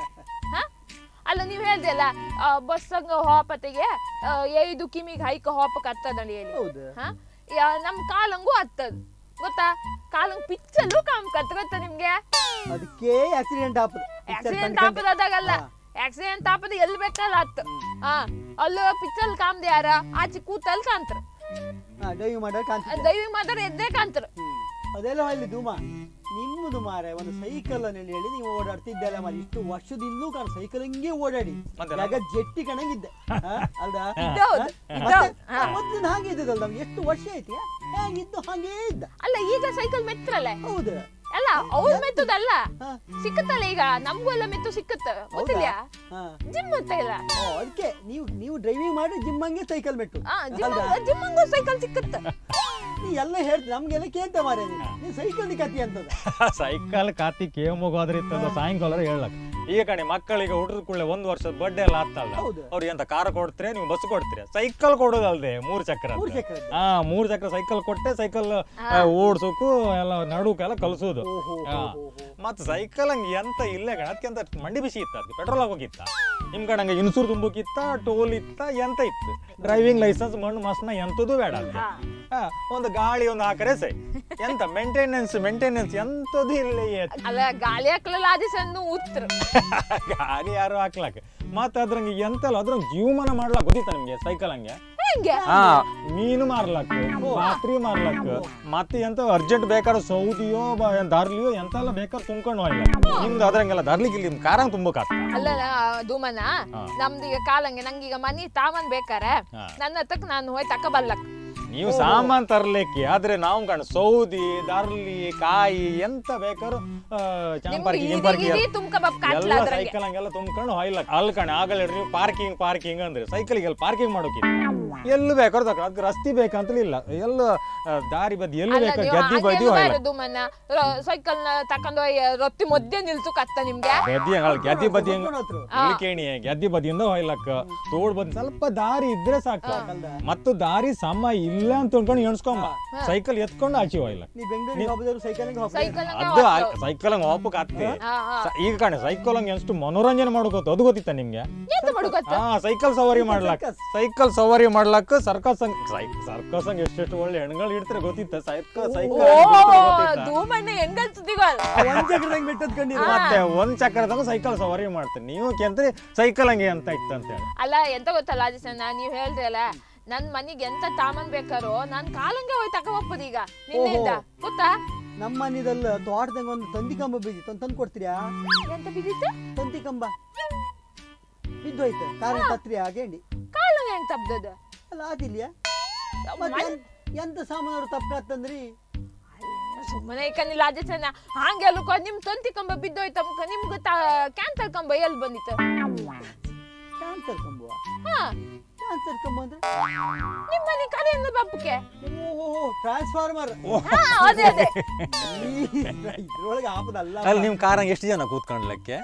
ಹ ಅಲ್ಲ ನೀವ್ ಹೇಳ್ದಲ್ಲ ಬಸ್ ಹಂಗ ಹೋಪತಿಗೆ ಐದು ಕಿಮಿಗೆ ಹೈಕ ಹೋಪಕ್ ಹತ್ತದಲ್ಲಿ ಹೇಳಿ ಹೌದು ಹ ಯಾ- ನಮ್ ಕಾಲಂಗೂ ಹತ್ತದ್ ಗೊತ್ತಾ ಕಾಲಂಗ್ ಪಿಚ್ಚಲ್ಲೂ ಕಾಮ್ ಕತ್ ಗೊತ್ತಾ ನಿಮ್ಗೆ ಅದಕ್ಕೆ ಆಕ್ಸಿಡೆಂಟ್ ಆಪದ ಆಕ್ಸಿಡೆಂಟ್ ಆಪದಾಗಲ್ಲ ಆಕ್ಸಿಡೆಂಟ್ ಆಪದ ಎಲ್ಲಿ ಬೇಕಲ್ಲ ಹತ್ತು ಹಾ ಅಲ್ಲ ಪಿಚ್ಚಲ್ ಕಾಮ್ದೆ ಯಾರ ಆಚೆ ಕೂತಲ್ ಕಾಂತ್ರ ಡೈವ್ ಮಾಡೋ ಕಾಣ್ತಿದ್ದೆ ದೈವಿಗ್ ಮಾತಾಡ ಎದ್ದೇ ಕಾಂತ್ರ ಹ್ಮ್. ಅದೆಲ್ಲ ಅಲ್ಲಿ ಧೂಮ ನಿಮ್ಮದು ಮಾರೆ ಒಂದು ಸೈಕಲ್ ಅನ್ನು ಹೇಳಿ ನೀವು ಓಡಾಡ್ತಿದ್ದೆಲ್ಲ ಮಾರಿ ಇಷ್ಟು ವರ್ಷದಿಂದಲೂ ಕಾಣ ಸೈಕಲ್ ಹಂಗೆ ಓಡಾಡಿ ಮತ್ತೆ ಯಾಗ ಜೆಟ್ಟಿ ಕಣಂಗಿದ್ದೆ ಹ? ಅಲ್ದಾ ಇದ್ದೌದು, ಹ? ಇದ್ದೌದು, ಮತ್ತೆ ಹಾ. ಮೊದ್ಲಿನ ಹಾಗೆ ಇದ್ದದಲ್ಲ ನಮ್ಗೆ ಎಷ್ಟು ವರ್ಷ ಐತಿ ಹೇಗಿದ್ದು ಹಾಗೇ ಇದ್ದ ಅಲ್ಲ ಈಗ ಸೈಕಲ್ ಮೆತ್ರಲ್ಲ ಹೌದು ಅಲ್ಲ ಅವ್ರ ಮೆತ್ತದಲ್ಲ ಹಾ. ಸಿಕ್ಕತ್ತಲ್ಲ ಈಗ ನಮ್ಗೂ ಎಲ್ಲ ಮೆತ್ತು ಸಿಕ್ಕತ್ತ ಗೊತ್ತಿಲ್ಲ ಹಾ ಜಿಮ್ ಅಂತ ಇಲ್ಲ ಓ, ಅದಕ್ಕೆ ನೀವು ನೀವು ಡ್ರೈವಿಂಗ್ ಮಾಡಿ ಜಿಮ್ಮಂಗೆ ಸೈಕಲ್ ಮೆಟ್ಟು ಆ ಜಿಮ್ ಅಲ್ವಾ? ಜಿಮ್ಮಂಗೂ ಸೈಕಲ್ ಸಿಕ್ಕತ್ತ ನೀ ಎಲ್ಲ ಹೇಳ್ತಿ ನಮ್ಗೆಲ್ಲ ಕೇಂತ ಮಾರೇ ನೀನು ನೀ ಸೈಕಲ್ ಕತಿ ಅಂತದ ಸೈಕಲ್ ಕಾತಿ ಕೇಮಗು ಆದ್ರೆ ಇತ್ತದ ಸಾಯಂಕಾಲ ಹೇಳಕ್ ಈಗ ಕಣಿ ಮಕ್ಕಳಿಗೆ ಹುಟ್ಟಿದ ಕೂಡಲೇ ಒಂದು ವರ್ಷದ ಬರ್ಡೇ ಎಲ್ಲ ಆಗ್ತಲ್ಲ ಹೌದು. ಅವ್ರಿಗೆ ಎಂತ ಕಾರ್ ಕೊಡ್ತೀರಿ ನೀವು ಬಸ್ ಕೊಡ್ತೀರಿ ಸೈಕಲ್ ಕೊಡೋದಲ್ದೆ ಮೂರು ಚಕ್ರ ಮೂರು ಚಕ್ರದ್ದು. ಹಾ ಮೂರು ಚಕ್ರ ಸೈಕಲ್ ಕೊಟ್ಟೆ ಸೈಕಲ್ ಓಡ್ಸೋಕು ಎಲ್ಲ ನಡುಕೆಲ್ಲ ಕಲ್ಸೋದು ಓಹೋ, ಹಾ. ಓಹೋ, ಓಹೋ. ಮತ್ ಸೈಕಲ್ ಹಂಗೆ ಎಂತ ಇಲ್ಲ ಕಣ ಅದಕ್ಕೆ ಅಂತ ಮಂಡಿ ಬಿಸಿ ಇತ್ತ ಅದಕ್ಕೆ ಪೆಟ್ರೋಲ್ ಹಾಕೋಕಿತ್ತ ನಿಮ್ ಕಡೆ ಹಂಗೆ ಇನ್ಸೂರ್ ತುಂಬಕ್ಕಿತ್ತ ಟೋಲ್ ಇತ್ತ ಎಂತ ಇತ್ತು ಡ್ರೈವಿಂಗ್ ಲೈಸೆನ್ಸ್ ಮಣ್ಣು ಮಸ್ನ ಎಂತದೂ ಬೇಡ ಅಲ್ಲಿ ಹಾ. ಹಾ, ಒಂದು ಗಾಳಿ ಒಂದು ಹಾಕರೆ ಸೈ ಎಂತ ಮೇಂಟೆನೆನ್ಸ್ ಮೇಂಟೆನೆನ್ಸ್ ಎಂತದೂ ಇಲ್ಲ ಈ ಅಲ್ಲ ಗಾಳಿ ಹಾಕ್ಲಲ್ಲ ಆದಿಸನ್ನು ಉತ್ತರ ಗಾಡಿ ಯಾರು ಹಾಕ್ಲಾಕ ಮತ್ತೆ ಅದ್ರಂಗೆ ಎಂತಲ್ಲ ಅದ್ರಂಗೆ ಜೀವಮಾನ ಮಾಡ್ಲಾಕ ಗೊತ್ತಿತ್ತ ನಿಮ್ಗೆ ಸೈಕಲ್ ಹಂಗೆ ಹೆಂಗೆ ಹಾ ಮೀನು ಮಾರ್ಲಕ್ ಮಾತ್ರಿ ಮಾರ್ಲಕ್ ಮತ್ತೆ ಎಂತ ಅರ್ಜೆಂಟ್ ಬೇಕಾದ್ರೆ ಸೌದಿಯೋ ಬ- ದಾರ್ಲಿಯೋ ಎಂತೆಲ್ಲ ಬೇಕಾದ್ರೆ ತುಂಬ್ಕೊಂಡು ಹೋಯ್ಲ ನಿಮ್ದು ಅದ್ರಂಗೆಲ್ಲ ದಾರ್ಲಿಗೆ ಇಲ್ಲಿ ಕಾರಂಗ್ ತುಂಬಕ್ ಅಲ್ಲ ಧೂಮನ ಹಾ. ನಮ್ದು ಈಗ ಕಾಲಂಗೆ ನಂಗೀಗ ಮನಿ ತಾಮನ್ ಬೇಕಾರೆ ಹಾ. ನನ್ನ ಹತ್ತಕ್ ನಾನು ಹೋಯ್ ತಕ ಬರ್ಲಕ್ ನೀವು ಸಾಮಾನ್ ತರ್ಲಿಕ್ಕೆ ಆದ್ರೆ ನಾವು ಕಣ ಸೌದಿ ದಾರ್ಲಿ ಕಾಯಿ ಎಂತ ಬೇಕಾದ್ರು ಆ, ಚಾಂಪಾರ್ಕಿ ನಿಮ್ಗೆ ಗಿಂಪಾರ್ಕಿ ಇಡೀ ತುಂಬ್ಕ ಬಪ್ ಕಾಟ್ಲ ಎಲ್ಲ ಅದ್ರಂಗೆ ಸೈಕಲ್ ಹಂಗೆಲ್ಲ ತುಂಬ್ಕೊಂಡು ಹೋಯ್ಲ ಅಲ್ಲಿ ಕಣ ಆಗಲ್ಲ ನೀವು ಪಾರ್ಕಿಂಗ್ ಪಾರ್ಕಿಂಗ್ ಅಂದ್ರೆ ಸೈಕಲ್ಗೆ ಎಲ್ಲಿ ಪಾರ್ಕಿಂಗ್ ಮಾಡೋಕಿಲ್ಲ ಎಲ್ಲಿ ಬೇಕಾದ್ರು ತಕ ಅದಕ್ಕೆ ರಸ್ತೆ ಬೇಕಂತಲೇ ಇಲ್ಲ ಎಲ್ಲ ಆ, ದಾರಿ ಬದಿ ಎಲ್ಲಿ ಅಲ್ಲ ಬೇಕಾದ್ರೆ ನೀವು ಗದ್ದಿ ಬದಿ ಹೋಯ್ಲ ಧೂಮನ ಸೈಕಲ್ ನ ತಕೊಂಡ್ ಹೋಯ್ ರೊತ್ತಿ ಮಧ್ಯೆ ನಿಲ್ಸು ಕತ್ತ ನಿಮ್ಗೆ ಗದ್ದಿ ಹಂಗಲ್ಲ ಗದ್ದಿ ಬದಿ ಹಂಗ ಕರ್ಕೊಂಡ್ ಹೋದ್ರು. ಇಲ್ಲಿ ಕೇಣಿ ಗದ್ದಿ ಬದಿಯಿಂದ ಹೋಯ್ಲಕ್ಕ ತೋಡ್ ಬಂದ್ ಸ್ವಲ್ಪ ದಾರಿ ಇದ್ರೆ ಸಾಕು ಮತ್ತು ದಾರಿ ಸಮ ಇಲ್ಲ ಅಂತ ಅನ್ಕೊಂಡು ಎಣ್ಸ್ಕೊಂಬ ಸೈಕಲ್ ಎತ್ಕೊಂಡು ಆಚೆ ಹೋಯ್ಲ ನೀ ಬೆಂಗಳೂರಿಗೆ ಹೋಗೋದಾದ್ರು ಸೈಕಲಿಂಗ್ ಹೋಗ್ಬೇಕು ಸೈಕಲ್ ಅದು ಸೈಕಲ್ ಹಂಗ ವಾಪಕ್ ಆಗ್ತಿ ಹಾ ಹಾ ಸ- ಈಗ ಕಾಣೆ ಸೈಕಲ್ ಹಂಗೆ ಎಷ್ಟು ಮನೋರಂಜನೆ ಮಾಡೋದು ಅದು ಗೊತ್ತಿತ್ತ ನಿಮ್ಗೆ ಎಂತ ಮಾಡುಕತ್ತ ಹಾ ಸೈಕಲ್ ಸವಾರಿ ಮಾಡ್ಲಾಕ ಸರ್ಕಸ್. ಸೈಕಲ್ ಸವಾರಿ ಮಾಡ್ಲಾಕ ಸರ್ಕಸ್ ಹಂಗ್ ಸರ್ಕಸ್ ಹಂಗ ಎಷ್ಟೆಷ್ಟು ಒಳ್ಳೆ ಹೆಣ್ಗಳು ಇಡ್ತಾರೆ ಗೊತ್ತಿತ್ತ ಸೈಕಲ್ ಸೈಕಲ್ ಓ ಧೂಮಣ್ಣ ಹೆಂಗಲ್ ಸುದ್ದಿಗಳು ಒಂದ್ ಜಗದಂಗ್ ಬಿಟ್ಟದ್ ಕಂಡಿರು ಮತ್ತೆ ಒಂದ್ ಚಕ್ರದಾಗ ಸೈಕಲ್ ಸವಾರಿ ಮಾಡ್ತಾರೆ ನೀವು ಕೆಂತ್ರಿ ಸೈಕಲ್ ಹಂಗೆ ಅಂತ ಇತ್ತು ಅಂತ ಹೇಳಿ ಅಲ್ಲ ಎಂತ ಗೊತ್ತಲ್ಲ ಅಜಿಸನ್ನ ನೀವ್ ಹೇಳ್ದ್ರಲ್ಲ ನನ್ ಮನಿಗೆ ಎಂತ ತಾಮನ್ ಬೇಕಾರೋ ನಾನ್ ಕಾಲಂಗೆ ಹೋಯ್ ತಕ ಹೋಗ್ಬೋದು ಈಗ ನಿನ್ನೆಯಿಂದ ಗೊತ್ತಾ ನಮ್ಮ ಮನೆದಲ್ಲ ತೋಟದಂಗ ಒಂದು ತಂತಿ ಕಂಬ ಬಿದ್ದಿತ್ತು ಒಂದು ತಂದು ಕೊಡ್ತೀರಾ ಎಂತ ಬಿದ್ದಿತ್ತು ತಂತಿ ಕಂಬ ಬಿದ್ದೋಯ್ತು ಕಾರಣ ತತ್ರಿ ಆಗೇಂಡಿ ಕಾಲಂಗೆ ಹೆಂಗ್ ತಪ್ದದ ಅಲ್ಲ ಆದಿಲ್ಯಾ ಮತ್ತೆ ಎಂತ- ಎಂತ ಸಾಮಾನು ತಪ್ಪಾತಂದ್ರಿ ಸುಮ್ಮನೆ ಈಕನಿಲ್ಲ ಅಜಿಸನ್ನ ಹಂಗೆ ಅಲ್ಲುಕೋ ನಿಮ್ ತಂತಿ ಕಂಬ ಬಿದ್ದೋಯ್ತು ಅಮ್ಕ ನಿಮ್ಗೆ ಕ್ಯಾನ್ಸರ್ ಕಂಬ ಎಲ್ಲಿ ಬಂದಿತ್ತು ಕ್ಯಾನ್ಸರ್ ಕಂಬ ಹಾ ಕ್ಯಾನ್ಸರ್ ಕಂಬ ಅಂದ್ರೆ ನಿಮ್ ಮನೆ ಕರೆಯಿಂದ ಬಪ್ಪಕ್ಕೆ ಓಹೋ ಟ್ರಾನ್ಸ್ಫಾರ್ಮರ್ ಹಾ ಅದೇ ಅದೇ ಇದ್ರೊಳಗೆ ಆಪದಲ್ಲ ಅಲ್ಲಿ ನಿಮ್ ಕಾರಂಗ್ ಎಷ್ಟು ಜನ ಕೂತ್ಕೊಂಡ್ಲಕ್ಕೆ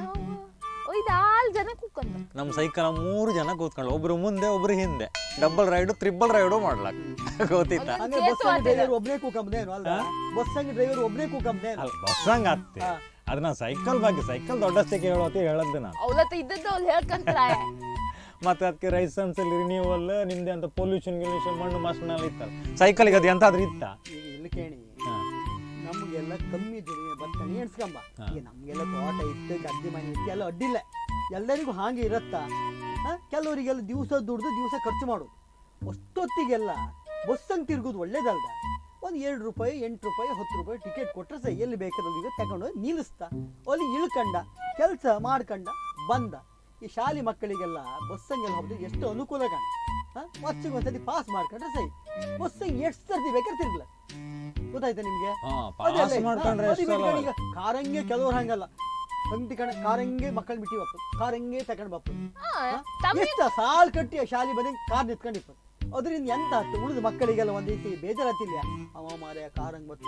ಐದಾಲ್ ಜನ ಕೂತ್ಕೊಂಡ್ರು ನಮ್ ಸೈಕಲ್ ಮೂರು ಜನ ಕೂತ್ಕೊಂಡು ಒಬ್ರು ಮುಂದೆ ಒಬ್ರು ಹಿಂದೆ ಡಬಲ್ ರೈಡು ತ್ರಿಬಲ್ ರೈಡು ಮಾಡ್ಲಕ್ ಗೊತ್ತಿತ್ತ ಅಂದ್ರೆ ಬಸ್ ಡ್ರೈವರ್ ಒಬ್ನೇ ಕೂಕಂಬದೇನು ಅಲ್ಲ ಬಸ್ ಹಂಗೆ ಡ್ರೈವರ್ ಒಬ್ನೇ ಕೂಕಂಬದೇನು ಅಲ್ಲ ಬಸ್ ಹಂಗ ಆತ್ತೆ ಅದನ್ನ ಸೈಕಲ್ ಬಗ್ಗೆ ಸೈಕಲ್ ದೊಡ್ಡಷ್ಟಕ್ಕೆ ಹೇಳೋತಿ ಹೇಳದ್ದು ನಾನು ಅವಲತ್ತ ಇದ್ದದ್ದು ಅವ್ಳು ಹೇಳ್ಕಂತಾರ ಮತ್ತೆ ಅದಕ್ಕೆ ಲೈಸೆನ್ಸ್ ಅಲ್ಲಿ ರಿನ್ಯೂವಲ್ ನಿಮ್ದೆ ಅಂತ ಪೊಲ್ಯೂಷನ್ ಗಿಲ್ಯೂಷನ್ ಮಣ್ಣು ಮಸ್ನಲ್ಲಿ ಇತ್ತಲ್ಲ ಸೈಕಲ್ಗೆ ಅದು ಎಂತಾದ್ರೂ ಇತ್ತ ಈಗ ಇಲ್ಲಿ ಕೇಳಿ ನಮಗೆಲ್ಲ ಕಮ್ಮಿ ದುಡಿಮೆ ಬರ್ತಾನೆ ಎಣ್ಸ್ಕೊಂಬ ಈಗ ನಮಗೆಲ್ಲ ತೋಟ ಇತ್ತು ಗದ್ದೆ ಮನೆ ಇತ್ತು ಎಲ್ಲ ಅಡ್ಡಿಲ್ಲ ಎಲ್ಲರಿಗೂ ಹಾಗೆ ಇರತ್ತಾ ಹಾ? ಕೆಲವರಿಗೆಲ್ಲ ದಿವಸ ದುಡ್ದು ದಿವಸ ಖರ್ಚು ಮಾಡೋದು ಅಷ್ಟೊತ್ತಿಗೆಲ್ಲ ಬಸ್ ಹಂಗೆ ತಿರ್ಗೋದು ಒಳ್ಳೇದಲ್ದ ಒಂದು ಎರಡು ರೂಪಾಯಿ ಎಂಟು ರೂಪಾಯಿ ಹತ್ತು ರೂಪಾಯಿ ಟಿಕೆಟ್ ಕೊಟ್ಟರೆ ಸಹ ಎಲ್ಲಿ ಬೇಕಾದ್ರೆ ತಗೊಂಡು ಹೋಗಿ ನಿಲ್ಲಿಸ್ತಾ ಅಲ್ಲಿ ಇಳ್ಕಂಡ ಕೆಲಸ ಮಾಡ್ಕಂಡ ಬಂದ ಈ ಶಾಲೆ ಮಕ್ಕಳಿಗೆಲ್ಲ ಬಸ್ ಹಂಗೆಲ್ಲ ಹೋದ್ರೆ ಎಷ್ಟು ಅನುಕೂಲ ಕಾಣ ಹಾಂ ವರ್ಷಕ್ಕೆ ಒಂದ್ಸತಿ ಪಾಸ್ ಮಾಡ್ಕೊಂಡ್ರೆ ಸರಿ ಬಸ್ ಎಷ್ಟು ಸರ್ತಿ ಬೇಕಾದ್ರೆ ತಿರ್ಗಲ ಗೊತ್ತಾಯ್ತಾ ನಿಮ್ಗೆ ಪಾಸ್ ಮಾಡ್ಕೊಂಡ್ರೆ ಎಷ್ಟು ಸಲ ಈಗ ಕಾರಂಗೆ ಕೆಲವ್ರು ಹಂಗಲ್ಲ ತಂತಿ ಕಣ ಕಾರಂಗೆ ಮಕ್ಕಳು ಬಿಟ್ಟಿ ಬಪ್ಪ ಕಾರಂಗೆ ತಗೊಂಡು ಬಪ್ಪ ಎಷ್ಟ ಸಾಲ್ ಕಟ್ಟಿ ಆ ಶಾಲೆ ಬಂದು ಕಾರ್ ನಿಂತ್ಕೊಂಡಿಪ್ಪ ಅದರಿಂದ ಎಂತ ಆಯ್ತು ಉಳಿದ ಮಕ್ಕಳಿಗೆಲ್ಲ ಒಂದ್ ರೀತಿ ಬೇಜಾರತ್ತಿಲ್ಲ ಅವ ಮಾರ ಕಾರಂಗ್ ಬತ್ತು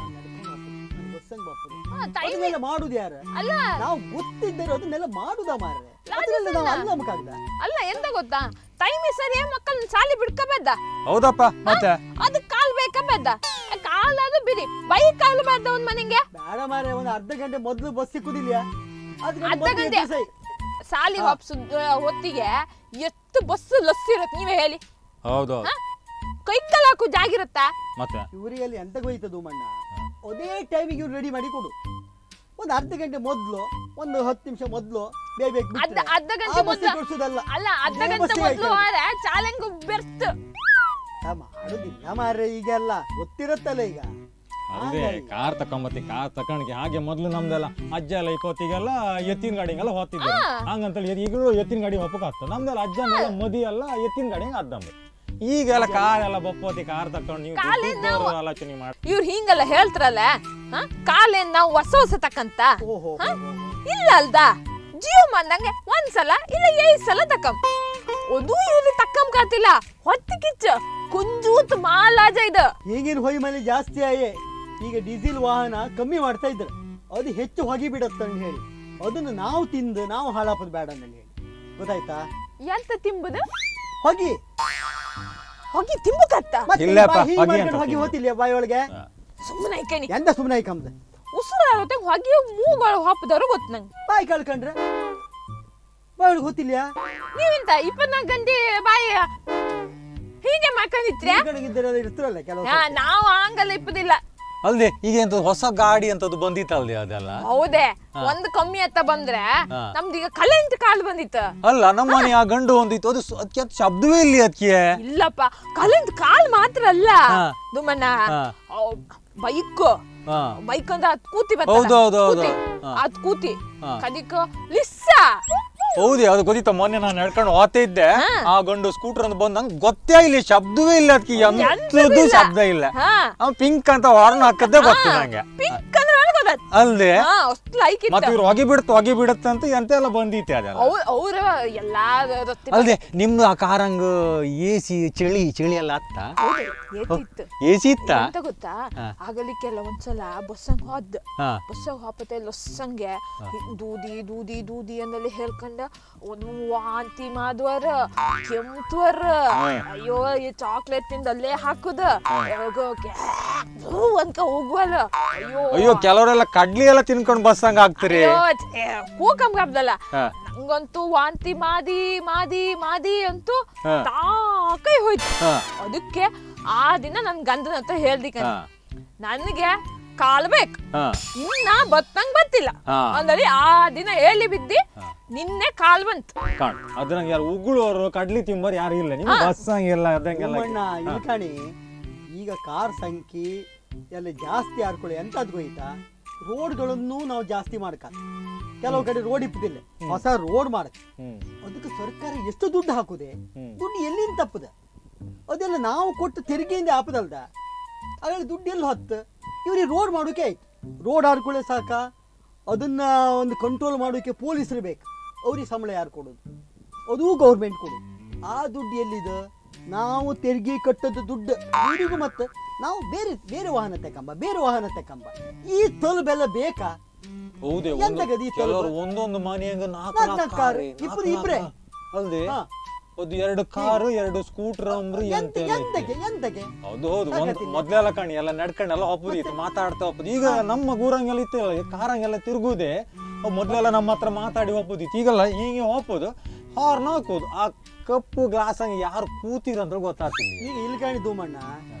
ಬಸ್ಸಂಗ್ ಬಪ್ಪದು ಟೈಮ್ ಅದನ್ನೆಲ್ಲ ಮಾಡುದು ಯಾರ ಅಲ್ಲ ನಾವು ಗೊತ್ತಿದ್ದರೆ ಅದನ್ನೆಲ್ಲ ಮಾಡುದ ಮಾರ್ರೆ ಅದನ್ನೆಲ್ಲ ನಾವು ಅಲ್ಲ ನಮ್ಗಾಗ್ದ ಅಲ್ಲ ಎಂತ ಗೊತ್ತಾ ಟೈಮ್ ಸರಿ ಮಕ್ಕಳನ್ನ ಶಾಲೆ ಬಿಡ್ಕೋಬೇಡ ಹೌದಪ್ಪ ಮತ್ತೆ ಅದಕ್ ಕಾಲ್ ಬೇಕಬೇಡ ಕಾಲ್ ಅದು ಬಿಡಿ ಬೈಕ್ ಕಾಲ್ ಬೇಡ ಒಂದ್ ಮನೆಗೆ ಬೇಡ ಮಾರೆ ಒಂದು ಅರ್ಧ ಗಂಟೆ ಮೊದಲು ಬಸ್ ಸಿಕ್ಕುದಿಲ್ಲ ಅದ್ ಅರ್ಧ ಗಂಟೆ ಸೈ ಸಾಲಿ ವಾಪಸ್ ಹೊತ್ತಿಗೆ ಎಷ್ಟು ಬಸ್ ಲಸ್ ಇರತ್ ನೀವೇ ಹೇಳಿ ಹೌದು ಹಾ? ಕೈ ಕಾಲ್ ಹಾಕು ಜಾಗಿರುತ್ತಾ ಮತ್ತೆ ಇವರಿಗೆಲ್ಲ ಎಂತ ಹೋಯ್ತದು ಮಣ್ಣ ಅದೇ ಟೈಮಿಗೆ ಇವ್ರು ರೆಡಿ ಮಾಡಿ ಕೊಡು ಒಂದು ಅರ್ಧ ಗಂಟೆ ಮೊದಲು ಒಂದು ಹತ್ತು ನಿಮಿಷ ಮೊದಲು ಬೇಗ ಬೇಗ ಅರ್ಧ ಬಿಟ್ರೆ ಅರ್ಧ ಆ ಗಂಟೆ ಬಸ್ಸಿಗೆ ಮೊದ್ಲು ಕೊಡ್ಸುದಲ್ಲ ಅಲ್ಲ ಅರ್ಧ ಬೇಗ ಗಂಟೆ ಬಸ್ಸಿಗೆ ಮೊದ್ಲು ಹಾಕ್ತಾರೆ. ಆದ್ರೆ ಚಾಲೆಂಗು ಬೆರ್ತ್ ಆ, ಮಾಡುದಿಲ್ಲ ಮಾರ್ರೆ ಈಗೆಲ್ಲ ಗೊತ್ತಿರತ್ತಲ್ಲ ಈಗ ಅದೇ ಹಾಗಾಗಿ. ಕಾರ್ ತಕೊಂಬತ್ತಿ ಕಾರ್ ತಕೊಂಡ್ಗೆ ಹಾಗೆ ಮೊದ್ಲು ನಮ್ದೆಲ್ಲ ಅಜ್ಜ ಎಲ್ಲ ಇಪ್ಪತ್ತಿಗೆಲ್ಲ ಎತ್ತಿನ ಗಾಡಿಗೆಲ್ಲ ಹೋಗ್ತಿದ್ರು ಹಂಗಂತೇಳಿ ಈಗಲೂ ಎತ್ತಿನ ಗಾಡಿ ಒಪ್ಪಕ್ ಆಗ್ತದೆ ನಮ್ದೆಲ್ಲ ಅಜ್ಜನೆಲ್ಲ ಮದಿ ಎಲ್ಲ ಎತ್ತಿನ ಗಾಡಿ ಅದ್ದಂಬ ಈಗೆಲ್ಲ ಕಾರ್ ಎಲ್ಲ ಬಪ್ಪೋತಿ ಕಾರ್ ತಕೊಂಡು ನೀವು ಕಾಲಿಂದ ದುಡ್ಡಿದ್ದವ್ರು ಆಲೋಚನೆ ಮಾಡಿ ಇವ್ರು ಹಿಂಗೆಲ್ಲ ಹೇಳ್ತಾರಲ್ಲ ಹ? ಕಾಲೇನ್ ನಾವು ಹೊಸ ಹೊಸ ತಕ್ಕಂತ ಓಹೋ ಹ? ಇಲ್ಲ ಅಲ್ದಾ ಜಿಯೋ ಮಂದಂಗೆ ಒಂದ್ಸಲ ಇಲ್ಲ ಏಳ್ ಸಲ ತಕ್ಕಂ ಅದು ಇವ್ರಿಗೆ ತಕ್ಕಂ ಕಾತಿಲ್ಲ ಹೊತ್ತಿ ಕಿಚ್ಚ ಕುಂಜೂತ್ ಮಾಲಾಜ ಇದು ಈಗಿನ ಹೊಯ್ ಮೇಲೆ ಜಾಸ್ತಿ ಆಯೇ ಈಗ ಡೀಸೆಲ್ ವಾಹನ ಕಮ್ಮಿ ಮಾಡ್ತಾ ಇದ್ರು ಅದು ಹೆಚ್ಚು ಹೊಗೆ ಬಿಡತ್ತ ಅಂತ ಹೇಳಿ ಅದನ್ನು ನಾವು ತಿಂದು ನಾವು ಹಾಳಾಪದ ಬೇಡ ಅಂತ ಹೇಳಿ ಗೊತ್ತಾಯ್ತಾ ಎಂತ ತಿಂಬುದು ಹೊಗೆ ಹೋಗಿ ತಿಂಬುಕತ್ತ ಮತ್ತೆ ಇಲ್ಲಪ್ಪ, ಬಾಯಿ ಹೀಗ್ ಹೊಗೆ ಮಾಡ್ಕೊಂಡು ಅಂತ ಹೊಗೆ ತಿನ್ನು. ಹೋತಿಲ್ಲ ಬಾಯಿ ಒಳಗೆ ಸುಮ್ಮನೆ ಐಕೇನಿ ಎಂತ ಸುಮ್ಮನೆ ಕಮ್ದು ಉಸಿರಾಡೋತೆ ಹೊಗೆ ಮೂಗಳು ಹಾಪದವ್ರು ಗೊತ್ತು ನಂಗೆ ಬಾಯಿ ಕಳ್ಕೊಂಡ್ರೆ ಬಾಯಿ ಒಳಗೆ ಹೋತಿಲ್ಲ ನೀವೆಂತ ಇಪ್ಪತ್ನಾಲ್ಕು ಗಂಟೆ ಬಾಯಿ ಹೀಗೆ ಮಾಡ್ಕೊಂಡಿತ್ರಿ ಕಡೆಗಿದ್ದರೆ ಇರ್ತಿರಲ್ಲ ಕೆಲವು ನಾವು ಹಂಗಲ್ಲ ಇಪ್ಪದಿಲ್ಲ ಅಲ್ದೆ ಈಗ ಎಂತ ಹೊಸ ಗಾಡಿ ಅಂತದ್ದು ಬಂದಿತ್ತಲ್ದೆ ಅದೆಲ್ಲ ಹೌದೇ ಒಂದ್ ಕಮ್ಮಿ ಅಂತ ಬಂದ್ರೆ ಹಾ. ನಮ್ದು ಈಗ ಕಲೆಂಟ್ ಕಾಲ್ ಬಂದಿತ್ತು ಅಲ್ಲ ನಮ್ಮನೆ ಆ ಗಂಡು ಒಂದಿತ್ತು ಅದು ಸ- ಅದಕ್ಕೆ ಅದು ಶಬ್ದವೇ ಇಲ್ಲಿ ಅದಕ್ಕೆ ಇಲ್ಲಪ್ಪ ಕಲೆಂಟ್ ಕಾಲ್ ಮಾತ್ರ ಅಲ್ಲ ಹಾ. ದುಮ್ಮಣ್ಣ ಹಾ. ಬೈಕ್ ಹಾ ಬೈಕ್ ಅಂದ್ರೆ ಅದ್ ಕೂತಿ ಹೌದು, ಹೌದು, ಹೌದು. ಕೂತಿ ಹಾ. ಅದ್ ಕೂತಿ ಹಾ. ಕದಿಕ ಲಿಸ್ಸ ಹೌದು ಅದು ಗೊತ್ತಿತ್ತ ಮೊನ್ನೆ ನಾನು ನಡ್ಕೊಂಡು ಹೋಗ್ತಾ ಇದ್ದೆ ಹಾ. ಆ ಗಂಡು ಸ್ಕೂಟರ್ ಅಂತ ಬಂದ್ ನಂಗೆ ಗೊತ್ತೇ ಇಲ್ಲ ಶಬ್ದವೇ ಇಲ್ಲ ಅದಕ್ಕೆ ಎಂತದ್ದು ಎಂತದಿಲ್ಲ. ಶಬ್ದ ಇಲ್ಲ ಹಾ ಅವ್ ಪಿಂಕ್ ಅಂತ ಹಾರ್ನ್ ಹಾಕದ್ದೇ ಗೊತ್ತು ನಂಗೆ ಪಿಂಕ್ ಅಂದ್ರೆ ಒಳಗ್ ಗೊತ್ತಾತ್. ಅಲ್ದೆ ಹಾ ಅಷ್ಟು ಲೈಕ್ ಮತ್ತೆ ಇತ್ತು ಇವ್ರು ಹೊಗೆ ಬಿಡ್ತು ಹೊಗೆ ಬಿಡುತ್ತೆ ಅಂತ ಎಂತೆಲ್ಲ ಬಂದಿತ್ತೆ ಅದೆಲ್ಲ ಅವ್ರ ಅವ್ರ ಎಲ್ಲಾ ರೊತ್ತಿ ಅಲ್ದೆ ನಿಮ್ದು ಆ ಕಾರಂಗ ಎ ಸಿ ಚಳಿ ಚಳಿ ಎಲ್ಲ ಅತ್ತ ಹೌದು, ಏತಿತ್ತು ಎ ಸಿ ಇತ್ತ ಎಂತ ಗೊತ್ತಾ ಹಾ. ಆಗಲಿಕ್ಕೆಲ್ಲ ಒಂದ್ಸಲ ಬಸ್ಸಂಗ್ ಹೋದ್ ಹಾ ಬಸ್ಸಾಗ ಹಾಪತ್ತೆ ಲೊಸ್ಸಂಗೆ ದೂದಿ ದೂದಿ ದೂದಿ ಅಂದಲ್ಲಿ ಹೇಳ್ಕೊಂಡ ಒಂದು ವಾಂತಿ ಮಾದ್ವರ ಕೆಮ್ತುವರ ಅಯ್ಯೋ ಈ ಚಾಕ್ಲೇಟ್ ತಿಂದು ಅಲ್ಲೇ ಹಾಕುದ ಅನ್ಕ ಹೋಗುವಲ್ಲ ಅಯ್ಯೋ ಅಯ್ಯೋ ಕೆಲವರೆಲ್ಲ ಕಡ್ಲಿ ಎಲ್ಲ ತಿನ್ಕೊಂಡು ಬಸ್ ಹಂಗ ಆಗ್ತೀರಿ ಕೂಕಂ ಕಾಬ್ದಲ್ಲ ಹಾ. ನಂಗಂತೂ ವಾಂತಿ ಮಾದಿ ಮಾದಿ ಮಾದಿ ಅಂತೂ ಹಾ. ತಾಕೈ ಹೋಯ್ತು ಹಾ. ಅದಕ್ಕೆ ಆ ದಿನ ನನ್ ಗಂಡನ ಹತ್ರ ಹೇಳ್ದಿಕ ಹಾ. ನನಗೆ ಕಾಲ್ ಬೇಕು ಹಾ ಇನ್ನ ಬತ್ತಂಗ್ ಬತ್ತಿಲ್ಲ ಹಾ. ಅಂದಲ್ಲಿ ಆ ದಿನ ಹೇಳಿ ಬಿದ್ದಿ ನಿನ್ನೆ ಕಾಲ್ ಬಂತು ಕಾಣ್ ಅದು ನಂಗೆ ಯಾರು ಉಗುಳೋರು ಕಡ್ಲಿ ತಿಂಬರ್ ಯಾರು ಇಲ್ಲ ನಿಮ್ಮ ಬಸ್ ಹಂಗೆಲ್ಲ ಅದಂಗೆಲ್ಲ ಅಣ್ಣ ಇಳ್ಕಣಿ ಈಗ ಕಾರ್ ಸಂಖ್ಯೆ ಎಲ್ಲ ಜಾಸ್ತಿ ಆಡ್ಕೊಳ್ಳಿ ಎಂತದ್ ಗೊತ್ತಾ ರೋಡ್ಗಳನ್ನು ನಾವು ಜಾಸ್ತಿ ಮಾಡ್ಕ ಕೆಲವು ಕಡೆ ರೋಡ್ ಇಪ್ಪದಿಲ್ಲ ಹೊಸ ರೋಡ್ ಮಾಡಕ್ ಹ್ಮ್ ಅದಕ್ಕೆ ಸರ್ಕಾರ ಎಷ್ಟು ದುಡ್ಡು ಹಾಕುದೆ ಹ್ಮ್. ದುಡ್ಡು ಎಲ್ಲಿಂದ ತಪ್ಪದ ಅದೆಲ್ಲ ನಾವು ಕೊಟ್ಟು ತೆರಿಗೆಯಿಂದ ಹಾಪದಲ್ದ ಹಾಗಾಗಿ ದುಡ್ಡು ಎಲ್ಲಿ ಹೊತ್ತು ಇವ್ರಿಗೆ ರೋಡ್ ಮಾಡೋಕೆ ಆಯ್ತು ರೋಡ್ ಆಡ್ಕೊಳ್ಳೆ ಸಾಕ ಅದನ್ನ ಒಂದು ಕಂಟ್ರೋಲ್ ಮಾಡೋಕೆ ಪೊಲೀಸರು ಬೇಕು ಅವ್ರಿಗೆ ಸಂಬಳ ಯಾರು ಕೊಡೋದು ಅದೂ ಗೌರ್ಮೆಂಟ್ ಕೊಡೋದು ಆ ದುಡ್ಡು ಎಲ್ಲಿದೆ ನಾವು ತೆರಿಗೆ ಕಟ್ಟದ ದುಡ್ಡು ಇವರಿಗೂ ಮತ್ತೆ ನಾವು ಬೇರೆ ಬೇರೆ ವಾಹನ ತಕೊಂಬ ಬೇರೆ ವಾಹನ ತಕೊಂಬ ಈ ತಲುಬೆಲ್ಲ ಬೇಕಾ ಹೌದೇ ಎಂತ ಒಂದು- ಗದಿ ತಲುಪ? ಕೆಲವರು ಒಂದೊಂದು ಮನೆಯಾಗ ನಾಲ್ಕು ನಾಲ್ಕು ನಾಲ್ಕು ನಾಲ್ಕು ಕಾರ್ ಕಾರು, ಇಬ್ರು ಇಬ್ರೇ. ಅಲ್ದೆ ಹಾ. ಅದು ಎರಡು ಕಾರು ಎರಡು ಸ್ಕೂಟರ್ ಅಂಬ್ರಿ ಎಂತ ಎಂತಕ್ಕೆ ಎಂತಕ್ಕೆ ಹೌದು ಹೌದು ಒಂದ್ ಸಾಕತ್ತಿಲ್ಲ. ಮೊದ್ಲೆಲ್ಲ ಕಣಿ ಎಲ್ಲ ನಡ್ಕೊಂಡೆಲ್ಲ ಹೋಗ್ಬೋದಿತ್ತು ಮಾತಾಡ್ತಾ ಹೋಗ್ಬೋದು ಈಗ ನಮ್ಮ ಗೂರಂಗೆಲ್ಲ ಇತ್ತಲ್ಲ ಕಾರಂಗೆಲ್ಲ ತಿರುಗುದೆ ಅವ್ ಮೊದ್ಲೆಲ್ಲ ನಮ್ಮ ಹತ್ರ ಮಾತಾಡಿ ಹೋಗ್ಬೋದಿತ್ತು ಈಗಲ್ಲ ಹೀಗೆ ಹೋಗ್ಬೋದು ಹಾರ್ನ್ ಹಾಕೋದು ಆ ಕಪ್ಪು ಗ್ಲಾಸ್ ಹಂಗೆ ಯಾರು ಕೂತಿರಂತ ಗೊತ್ತಾಗ್ತಿಲ್ಲ ಈಗ ಇಲ್ಕಾಣಿ ಧೂಮಣ್ಣ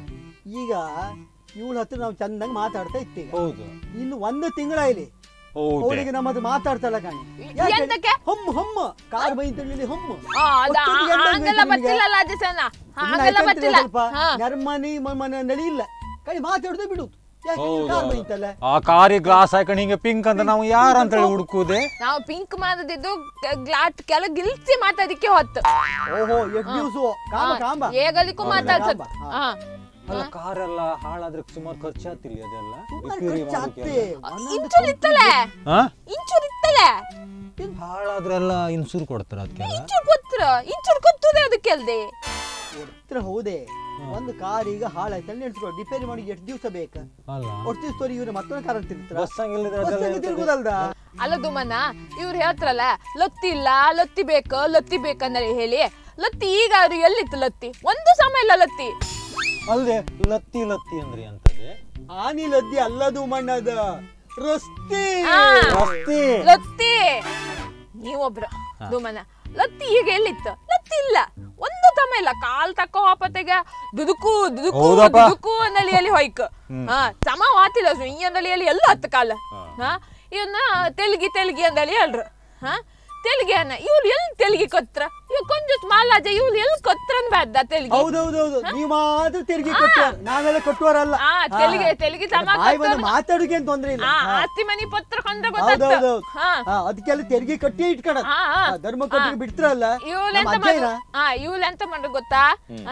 ಈಗ ಇವಳ ಹತ್ರ ನಾವು ಚಂದಂಗ್ ಮಾತಾಡ್ತಾ ಇತ್ತೀಗ ಹೌದು ಇನ್ನು ಒಂದು ತಿಂಗಳ ಇಲ್ಲಿ ಹೌದು ಅವಳಿಗೆ ನಮ್ಮ ಹತ್ರ ಮಾತಾಡ್ತಲ್ಲ ಕಾಣಿ ಎಂತಕ್ಕೆ? ಹಮ್ಮು ಹಮ್ಮು ಕಾರ್ ಬೈತಳ್ಳಿ ಹಮ್ಮು ಆ, ಅದ ಒಟ್ಟೊಟ್ಟಿಗೆ ಎಂತ ಹಂಗೆಲ್ಲ ಬೇಕು ನಿನಗೆ? ಬತ್ತಿಲ್ಲಲ್ಲ ಅಜ್ಜಸನ ಸುಮ್ನೆ ಹಂಗೆಲ್ಲ ಆಯ್ತಂದ್ರೆ ಬತ್ತಿಲ್ಲ ಸ್ವಲ್ಪ ಹಾ ನರ್ಮನಿ ಮನೆ ನಡಿಯಿಲ್ಲ ಕೈ ಮಾತಾಡುದೇ ಬಿಡುದು ಯಾಕೆ ಹೌದು ಕಾರ್ ಬೈತಲ್ಲ ಆ ಕಾರಿ ಗ್ಲಾಸ್ ಹಾಕೊಂಡು ಹಿಂಗೆ ಪಿಂಕ್ ಅಂತ ನಾವು ಯಾರು ಅಂತೇಳಿ ಹುಡುಕುದೆ ನಾವು ಪಿಂಕ್ ಮಾಡದಿದ್ದು ಗ್ಲಾಟ್ ಕೆಳಗ್ ಗಿಲ್ಸಿ ಮಾತಾಡಿಕ್ಕೆ ಹೊತ್ತು ಓಹೋ ಎಷ್ಟು ದಿವಸ ಕಾಂಬ ಕಾಂಬ ಏಗಲಿಕ್ಕೂ ಹೌದಾ? ಮಾತಾಡ್ಸತ್ ಹಾ. ಹಾ ಅಲ್ಲ ಕಾರೆಲ್ಲ ಹಾಳಾದ್ರೆ ಸುಮಾರು ಖರ್ಚಾತಿಲ್ಲ ಅದೆಲ್ಲ ಸುಮಾರು ರಿಪೇರಿ ಖರ್ಚಾತ್ತೆ ಮಾಡೋಕೆ ಒಂದೊಂದು ಇಂಚೂರ್ ಇತ್ತಲೆ ಹಾ ಇಂಚೂರ್ ಇತ್ತಲೆ ಹಾಳಾದ್ರೆಲ್ಲ ಇನ್ಸೂರ್ ಕೊಡ್ತಾರ ಅದಕ್ಕೆಲ್ಲ ಇಂಚೂರ್ ಗೊತ್ತರ ಇಂಚೂರ್ ಗೊತ್ತದೆ ಅದಕ್ಕೆ ಅಲ್ದೆ ಹತ್ರ ಹೌದೇ ಒಂದು ಕಾರ್ ಈಗ ಹಾಳಾಯ್ತು ನೆನ್ಸ್ಕೊ ರಿಪೇರಿ ಮಾಡಿ ಎಷ್ಟು ದಿವಸ ಬೇಕಾ ಅಲ್ಲ ಒಟ್ಟು ದಿವಸ ಇವ್ರು ಮತ್ತೊಂದು ಕಾರ್ ತಿರ್ತಾರ ಬಸ್ ಹಂಗಿಲ್ಲದ್ರೆ ಅದೆಲ್ಲ ಎಂತದು? ತಿರುಗುದಲ್ದ ಅಲ್ಲ ದುಮನ ಇವ್ರು ಹೇಳ್ತಾರಲ್ಲ ಲತ್ತಿ ಇಲ್ಲ ಲತ್ತಿ ಬೇಕು ಲತ್ತಿ ಬೇಕಂದ್ರೆ ಹೇಳಿ ಲತ್ತಿ ಈಗ ಅವ್ರು ಎಲ್ಲಿತ್ತು ಲತ್ತಿ ಒಂದು ಸಮಯ ಇಲ್ಲ ಲತ್ತಿ ಅಲ್ದೆ ಲತ್ತಿ ಲತ್ತಿ ಅಂದ್ರೆ ಅಂತದೆ ಆನಿ ಲದ್ದಿ ಅಲ್ಲದು ಮಣ್ಣದ ರಸ್ತೆ ಆ. ರಸ್ತೆ ಲತ್ತಿ ನೀವೊಬ್ರ ದುಮನ ಲತ್ತಿ ಈಗ ಎಲ್ಲಿತ್ತು ಲತ್ತಿ ಇಲ್ಲ ಒಂದು ತಮ ಇಲ್ಲ ಕಾಲ್ ತಕ್ಕೋ ಆಪತ್ತೆಗ ದುದುಕು ದುದುಕು ಹೌದಪ್ಪ. ದುದುಕು ಅಂದಳಿಯಲ್ಲಿ ಹೊಯ್ಕ್ ಹಾ ಸಮ ವಾತಿಲ್ಲ ಈ ಅಂದಳಿಯಲ್ಲಿ ಎಲ್ಲ ಹತ್ತು ಕಾಲ ಹಾ ಇವನ್ನ ತೆಲ್ಗಿ ತೆಲ್ಗಿ ಅಂದಳಿ ಹೇಳ್ರು ಹಾ ತೆಲ್ಗಿ ಅನ್ನ ಇವ್ರು ಎಲ್ಲಿ ತೆಲ್ಗಿ ಕೊತ್ರ ಇವ್ ಕೊಂಚ ಮಾಲಾಜ ಇವ್ರು ಎಲ್ಲಿ ಕೊತ್ರನ್ ಬ್ಯಾದ ತೆಲ್ಗಿ ಹೌದೌದೌದು ನೀವು ಮಾತ್ರ ತೆರಿಗೆ ಕಟ್ಟುವಾರ ನಾವೆಲ್ಲ ಕಟ್ಟುವಾರಲ್ಲ ಆ, ತೆಲಿಗೆ- ತೆಲಿಗೆ ಸಮ ಬಾಯಿ ಬಂದು ಕಟ್ಟುವಾರ. ಮಾತಾಡೋಕೆ ಅಂತ ತೊಂದ್ರೆ ಇಲ್ಲ ಆ ಹಾ. ಆಸ್ತಿ ಮನಿ ಪತ್ರ ಕೊಂಡ್ರೆ ಗೊತ್ತಾಗ್ತ ಹೌದೌದು ಹಾ ಹಾ ಅದಕ್ಕೆಲ್ಲ ತೆರಿಗೆ ಕಟ್ಟಿ ಇಟ್ಕೊಳ ಹಾ, ಹಾ. ಧರ್ಮ ಕಟ್ಟಿಗೆ ಬಿಡ್ತಾರಲ್ಲ ಇವ್ಳು ನಮ್ಮ ಎಂತ ಅಜ್ಜಯ್ಯನ? ಮಾಡ್ರು ಆ ಇವ್ಳು ಎಂತ ಮಾಡ್ರು ಗೊತ್ತಾ ಆ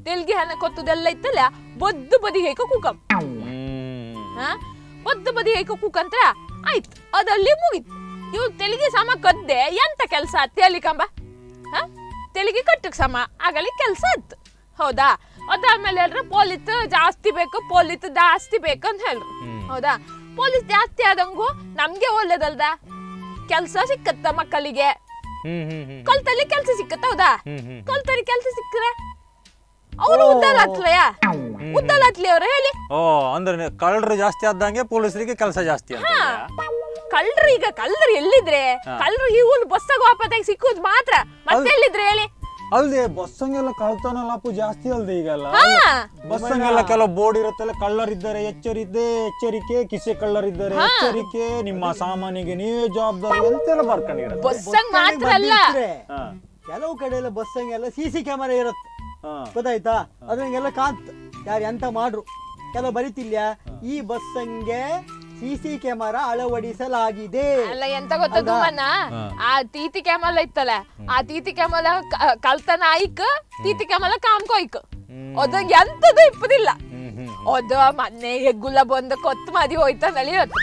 ತೆಲ್ಗೆ ಹಣ ಕೊತ್ತದೆಲ್ಲ ಇತ್ತಲ್ಲ ಬದ್ದು ಬದಿಗೆ ಹೇಕ ಕೂಕಂ ಹ್ಮ್ ಹಾ ಬದ್ದು ಬದಿಗೆ ಹೇಕ ಕೂಕಂತ ಆಯ್ತು ಅದಲ್ಲಿ ಮುಗೀತು ಇವ್ ತೆಲಿಗೆ ಸಮ ಕದ್ದೆ ಎಂತ ಕೆಲಸ ತೆಲಿ ಕಂಬ ಹಾ ತೆಲಿಗೆ ಕಟ್ಟಕ್ ಸಮ ಆಗಲಿ ಕೆಲಸ ಆಯ್ತು ಹೌದಾ ಅದಾದ್ಮೇಲೆ ಹೇಳ್ರೆ ಪೊಲೀಸ್ ಜಾಸ್ತಿ ಬೇಕು ಪೊಲೀಸ್ ಜಾಸ್ತಿ ಬೇಕು ಅಂತ ಹೇಳ್ರು ಹ್ಮ್. ಹೌದಾ ಪೊಲೀಸ್ ಜಾಸ್ತಿ ಆದಂಗು ನಮ್ಗೆ ಒಳ್ಳೇದಲ್ದ ಕೆಲ್ಸ ಸಿಕ್ಕತ್ತ ಮಕ್ಕಳಿಗೆ ಹ್ಮ್ ಹ್ಮ್ ಹ್ಮ್ ಕಲ್ತಲ್ಲಿ ಕೆಲ್ಸ ಸಿಕ್ಕತ್ತ ಹೌದಾ ಹ್ಮ್ ಹ್ಮ್ ಕಲ್ತಲ್ಲಿ ಕೆಲ್ಸ ಸಿಕ್ಕರೆ ಅವರು ಉದ್ದಾರ ಹತ್ಲಯ ಉದ್ದಾರ ಹತ್ಲಿ ಅವ್ರು ಹೇಳಿ ಓ ಅಂದ್ರೆ ಕಳ್ಳರು ಜಾಸ್ತಿ ಆದಂಗೆ ಪೊಲೀಸರಿಗೆ ಕೆಲಸ ಜಾಸ್ತಿ ಅಂತ ಹಾ ಕಳ್ರು ಈಗ ಕಳ್ರು ಎಲ್ಲಿದ್ರೆ ಕಳ್ರು ಈ ಊರು ಬಸ್ಸಾಗ ವಾಪತ್ತಾಗಿ ಸಿಕ್ಕುದು ಮಾತ್ರ ಮತ್ತೆ ಎಲ್ಲಿದ್ರೆ ಹೇಳಿ ಅಲ್ದೆ ಬಸ್ಸಂಗೆಲ್ಲ ಕಳ್ತನಲ್ಲ ಅಪ್ಪು ಜಾಸ್ತಿ ಅಲ್ದೆ ಈಗೆಲ್ಲ ಹಾ ಬಸ್ಸಂಗೆಲ್ಲ ಕೆಲವು ಬೋರ್ಡ್ ಇರುತ್ತಲ್ಲ ಕಳ್ಳರಿದ್ದಾರೆ ಎಚ್ಚರಿದ್ದೆ ಎಚ್ಚರಿಕೆ ಕಿಸೆ ಕಳ್ಳರಿದ್ದಾರೆ ಎಚ್ಚರಿಕೆ ನಿಮ್ಮ ಸಾಮಾನಿಗೆ ನೀವೇ ಜವಾಬ್ದಾರಿ ಅಂತೆಲ್ಲ ಬರ್ಕೊಂಡಿರುತ್ತೆ ಬಸ್ಸಂಗ್ ಮಾತ್ರ ಅಲ್ಲ ಬಂದಿದ್ರೆ ಹಾ ಕೆಲವು ಕಡೆ ಎಲ್ಲ ಬಸ್ಸಂಗೆಲ್ಲ ಸಿ ಸಿ ಕ್ಯಾಮರಾ ಇರುತ್ತೆ ಹಾ ಗೊತ್ತಾಯ್ತಾ ಅದ್ರಂಗೆಲ್ಲ ಕಾಂತ್ ಯಾರು ಎಂತ ಮಾಡ್ರು ಕೆಲವು ಬರೀತಿಲ್ಯ ಈ ಬಸ್ಸಂಗೆ ಸಿ ಸಿ ಕ್ಯಾಮರಾ ಅಳವಡಿಸಲಾಗಿದೆ ಅಲ್ಲ ಎಂತ ಗೊತ್ತ ದುಮ್ಮಣ್ಣ ಆ ತೀತಿ ಕ್ಯಾಮಲ ಇತ್ತಲ್ಲ ಆ ತೀತಿ ಕ್ಯಾಮಲ ಕಳ್ತನ ಆಯ್ಕ ತೀತಿ ಕ್ಯಾಮಲ ಕಾಮ್ಕೋಯ್ಕ ಅದ ಎಂತದು ಇಪ್ಪದಿಲ್ಲ ಹ್ಮ್ ಹ್ಮ್ ಅದ ಮೊನ್ನೆ ಹೆಗ್ಗುಲ ಬಂದ ಕೊತ್ತು ಮದಿ ಹೋಯ್ತ ನಳಿಯತ್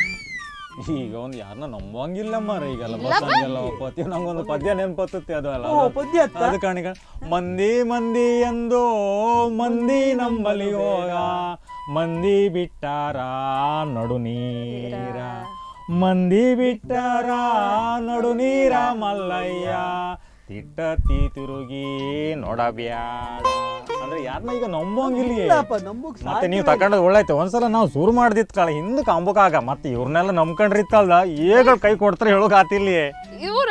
ಈಗ ಒಂದು ಯಾರನ್ನ ನಂಬಂಗಿಲ್ಲ ಮಾರ ಈಗೆಲ್ಲ ಬಸ್ಸಂಗೆಲ್ಲ ಪತಿ ನಂಗೊಂದು ಪದ್ಯ ನೆನ್ಪತ್ತುತ್ತೆ ಅದು ಅಲ್ಲ ಓ ಪದ್ಯ ಅತ್ತ? ಅದು ಕಾಣಿಕ ಮಂದಿ ಮಂದಿ ಎಂದು ಮಂದಿ ನಂಬಲಿ ಹೋಗ ಮಂದಿ ಬಿಟ್ಟಾರ ನಡು ನೀರ ಮಂದಿ ಬಿಟ್ಟಾರ ನಡು ನೀರ ಮಲ್ಲಯ್ಯ ತಿಟ್ಟತಿ ತಿರುಗಿ ನೋಡಬ್ಯಾಡ ಅಂದ್ರೆ ಯಾರನ್ನ ಈಗ ನಂಬಂಗಿಲ್ಲ ಇಲ್ಲಪ್ಪ ನಂಬುಕ್ ಮತ್ತೆ ನೀವು ತಕೊಂಡದ್ ಒಳ್ಳಾಯ್ತು ಒಂದ್ಸಲ ನಾವು ಶುರು ಮಾಡ್ದಿತ್ ಕಾಳ ಹಿಂದಕ್ಕೆ ಅಂಬಕಾಗ ಮತ್ತೆ ಇವ್ರನ್ನೆಲ್ಲ ನಂಬ್ಕೊಂಡ್ರಿತ್ತಲ್ದ ಏಗಳು ಕೈ ಕೊಡ್ತಾರೆ ಹೇಳೋಕ್ ಆತಿಲ್ಲಿ ಇವ್ರ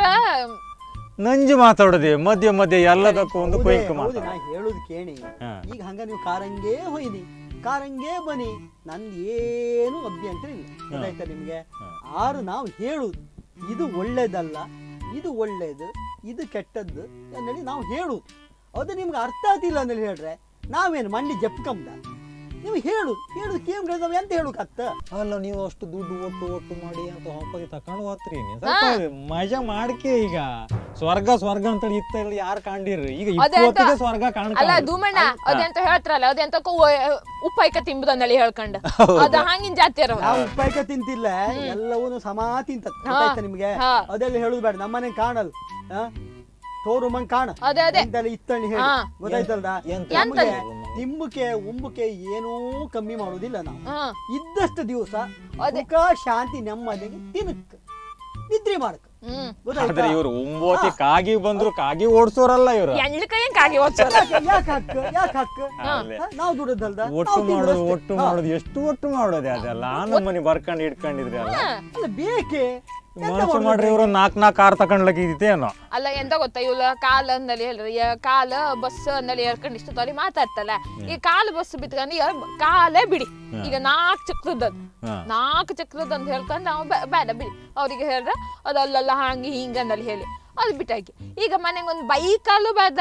ನಂಜು ಮಾತಾಡೋದೆ ಮಧ್ಯ ಮಧ್ಯ ಎಲ್ಲದಕ್ಕೂ ಒಂದು ಹೌದೇ, ಕೊಯ್ಕು ಹೌದು, ಮಾತಾಡ ನಾ ಹೇಳುದು ಕೇಳಿ ಹಾ. ಈಗ ಹಂಗ ನೀವು ಕಾರಂಗೇ ಹೊಯ್ನಿ ಕಾರಂಗೇ ಬನ್ನಿ ನಂದು ಏನು ಅಭ್ಯಂತರ ಇಲ್ಲ ಗೊತ್ತಾಯ್ತಾ ನಿಮ್ಗೆ ಆರು ನಾವು ಹೇಳುದು ಇದು ಒಳ್ಳೇದಲ್ಲ ಇದು ಒಳ್ಳೇದು ಇದು ಕೆಟ್ಟದ್ದು ಅನ್ನೇಳಿ ನಾವು ಹೇಳುದು ಅದು ನಿಮ್ಗೆ ಅರ್ಥ ಆತಿಲ್ಲ ಅಂದೇಳಿ ಹೇಳ್ರೆ ನಾವೇನು ಮಂಡಿ ಜಪ್ಕಂದ ನೀವು ಹೇಳು ಹೇಳುದು ಕೇಮ್ ನಾವು ಎಂತ ಹೇಳುಕತ್ತ ಅಲ್ಲ ನೀವು ಅಷ್ಟು ದುಡ್ಡು ಒಟ್ಟು ಒಟ್ಟು ಮಾಡಿ ಅಂತ ಹೊಪ್ಪಗೆ ತಕೊಂಡು ಹೋತ್ರಿ ನೀವು ಸ್ವಲ್ಪ ಮಜಾ ಮಾಡ್ಕೆ ಈಗ ಸ್ವರ್ಗ ಸ್ವರ್ಗ ಅಂತೇಳಿ ಇತ್ತ ಯಾರು ಕಾಣಿರ್ರಿ ಈಗ ಅದೇ ಅಂತ- ಇಪ್ಪತ್ತಿಗೆ ಸ್ವರ್ಗ ಅಲ್ಲ ಕಾಣ್ಕ ಧೂಮಣ್ಣ ಅದೆಂತ ಹೇಳ್ತಾರಲ್ಲ ಅದೆಂತ ಉಪ್ಪಾಯ್ಕ ತಿಂಬುದಂದಲ್ಲಿ ಹೇಳ್ಕಂಡು ಅದ ಹಂಗಿನ ಜಾತಿ ಇರವ ನಾವು ಉಪ್ಪಾಯ್ಕ ತಿಂತಿಲ್ಲ ಎಲ್ಲವೂ ಸಮ ತಿಂತದ ಗೊತ್ತಾಯ್ತಾ ನಿಮ್ಗೆ ಹಾ. ಅದೆಲ್ಲ ಹೇಳುದು ಬೇಡ ನಮ್ಮನೆ ಕಾಣಲ್ ಆ? ತೋರು ಮಂಗ್ ಕಾಣ ಅದೇ ಅದೇ ಎಂತೆಲ್ಲ ಇತ್ತಣ್ಣಿ ಹೇಳಿ ಹಾ. ಗೊತ್ತಾಯ್ತಲ್ದ ಎಂತ? ನಮ್ಗೆ ಎಂತದು? ನಿಂಬುಕೆ ಉಂಬುಕೆ ಏನೂ ಕಮ್ಮಿ ಮಾಡುದಿಲ್ಲ ನಾವು ಹಾ ಇದ್ದಷ್ಟು ದಿವಸ ಅದೇ. ಸುಖ ಶಾಂತಿ ನೆಮ್ಮದಿಗೆ ತಿನ್ನಕ್ ನಿದ್ರೆ ಮಾಡಕ್ ಹ್ಮ್ ಗೊತ್ತಾಯ್ತಾ ಆದ್ರೆ ಇವ್ರು ಒಂಬೋತಿ ಕಾಗಿ ಬಂದ್ರು ಕಾಗಿ ಓಡ್ಸೋರಲ್ಲ ಇವ್ರು ಎಣ್ಣ ಕೈಯಂಗ್ ಕಾಗಿ ಓದ್ಸೋರು ಯಾಕೆ ಹಕ್ಕ ಯಾಕೆ ಹಕ್ಕ ಅಲ್ಲೇ. ನಾವು ದುಡದಲ್ದ ಒಟ್ಟು ಮಾಡೋದು ಒಟ್ಟು ಮಾಡೋದು ಎಷ್ಟು ಒಟ್ಟು ಮಾಡೋದು ಅದೆಲ್ಲ ನಮ್ಮನೆ ಬರ್ಕೊಂಡು ಇಟ್ಕೊಂಡಿದ್ರಿ ಅಲ್ಲ ಅಲ್ಲ ಬೇಕೆ ಎಂತ ಮನಸ್ಸು ಮಾಡುದು? ಮಾಡ್ರಿ ಇವ್ರು ನಾಲ್ಕು ನಾಲ್ಕು ಕಾರ್ ತಕೊಂಡ್ಲಕ್ಕಿದ್ದೇನೋ ಅಲ್ಲ ಎಂತ ಗೊತ್ತಾ ಇವ್ಲ ಕಾಲ್ ಅಂದಲ್ಲಿ ಹೇಳ್ರಿ ಯ- ಕಾಲ್ ಬಸ್ ಅಂದಲ್ಲಿ ಹೇಳ್ಕೊಂಡು ಇಷ್ಟು ತೊಲಿ ಮಾತಾಡ್ತಲ್ಲ ಈ ಕಾಲ್ ಬಸ್ ಬಿತ್ಕೊಂಡು ಈಗ ಕಾಲೇ ಬಿಡಿ ಈಗ ನಾಲ್ಕು ಚಕ್ರದ್ದು ಹಾ. ನಾಲ್ಕು ಚಕ್ರದ್ದು ಅಂತ ಹೇಳ್ಕೊಂಡು ನಾವು ಬೇ- ಬೇಡ ಬಿಡಿ ಅವ್ರಿಗೆ ಹೇಳ್ರೆ ಅದಲ್ಲೆಲ್ಲ ಹಾಂಗೆ ಹಿಂಗೆ ಅಂದಲ್ಲಿ ಹೇಳಿ ಅದು ಬಿಟ್ಟಾಕಿ ಈಗ ಮನೆಗೆ ಒಂದು ಬೈಕಲ್ಲೂ ಬೇಡ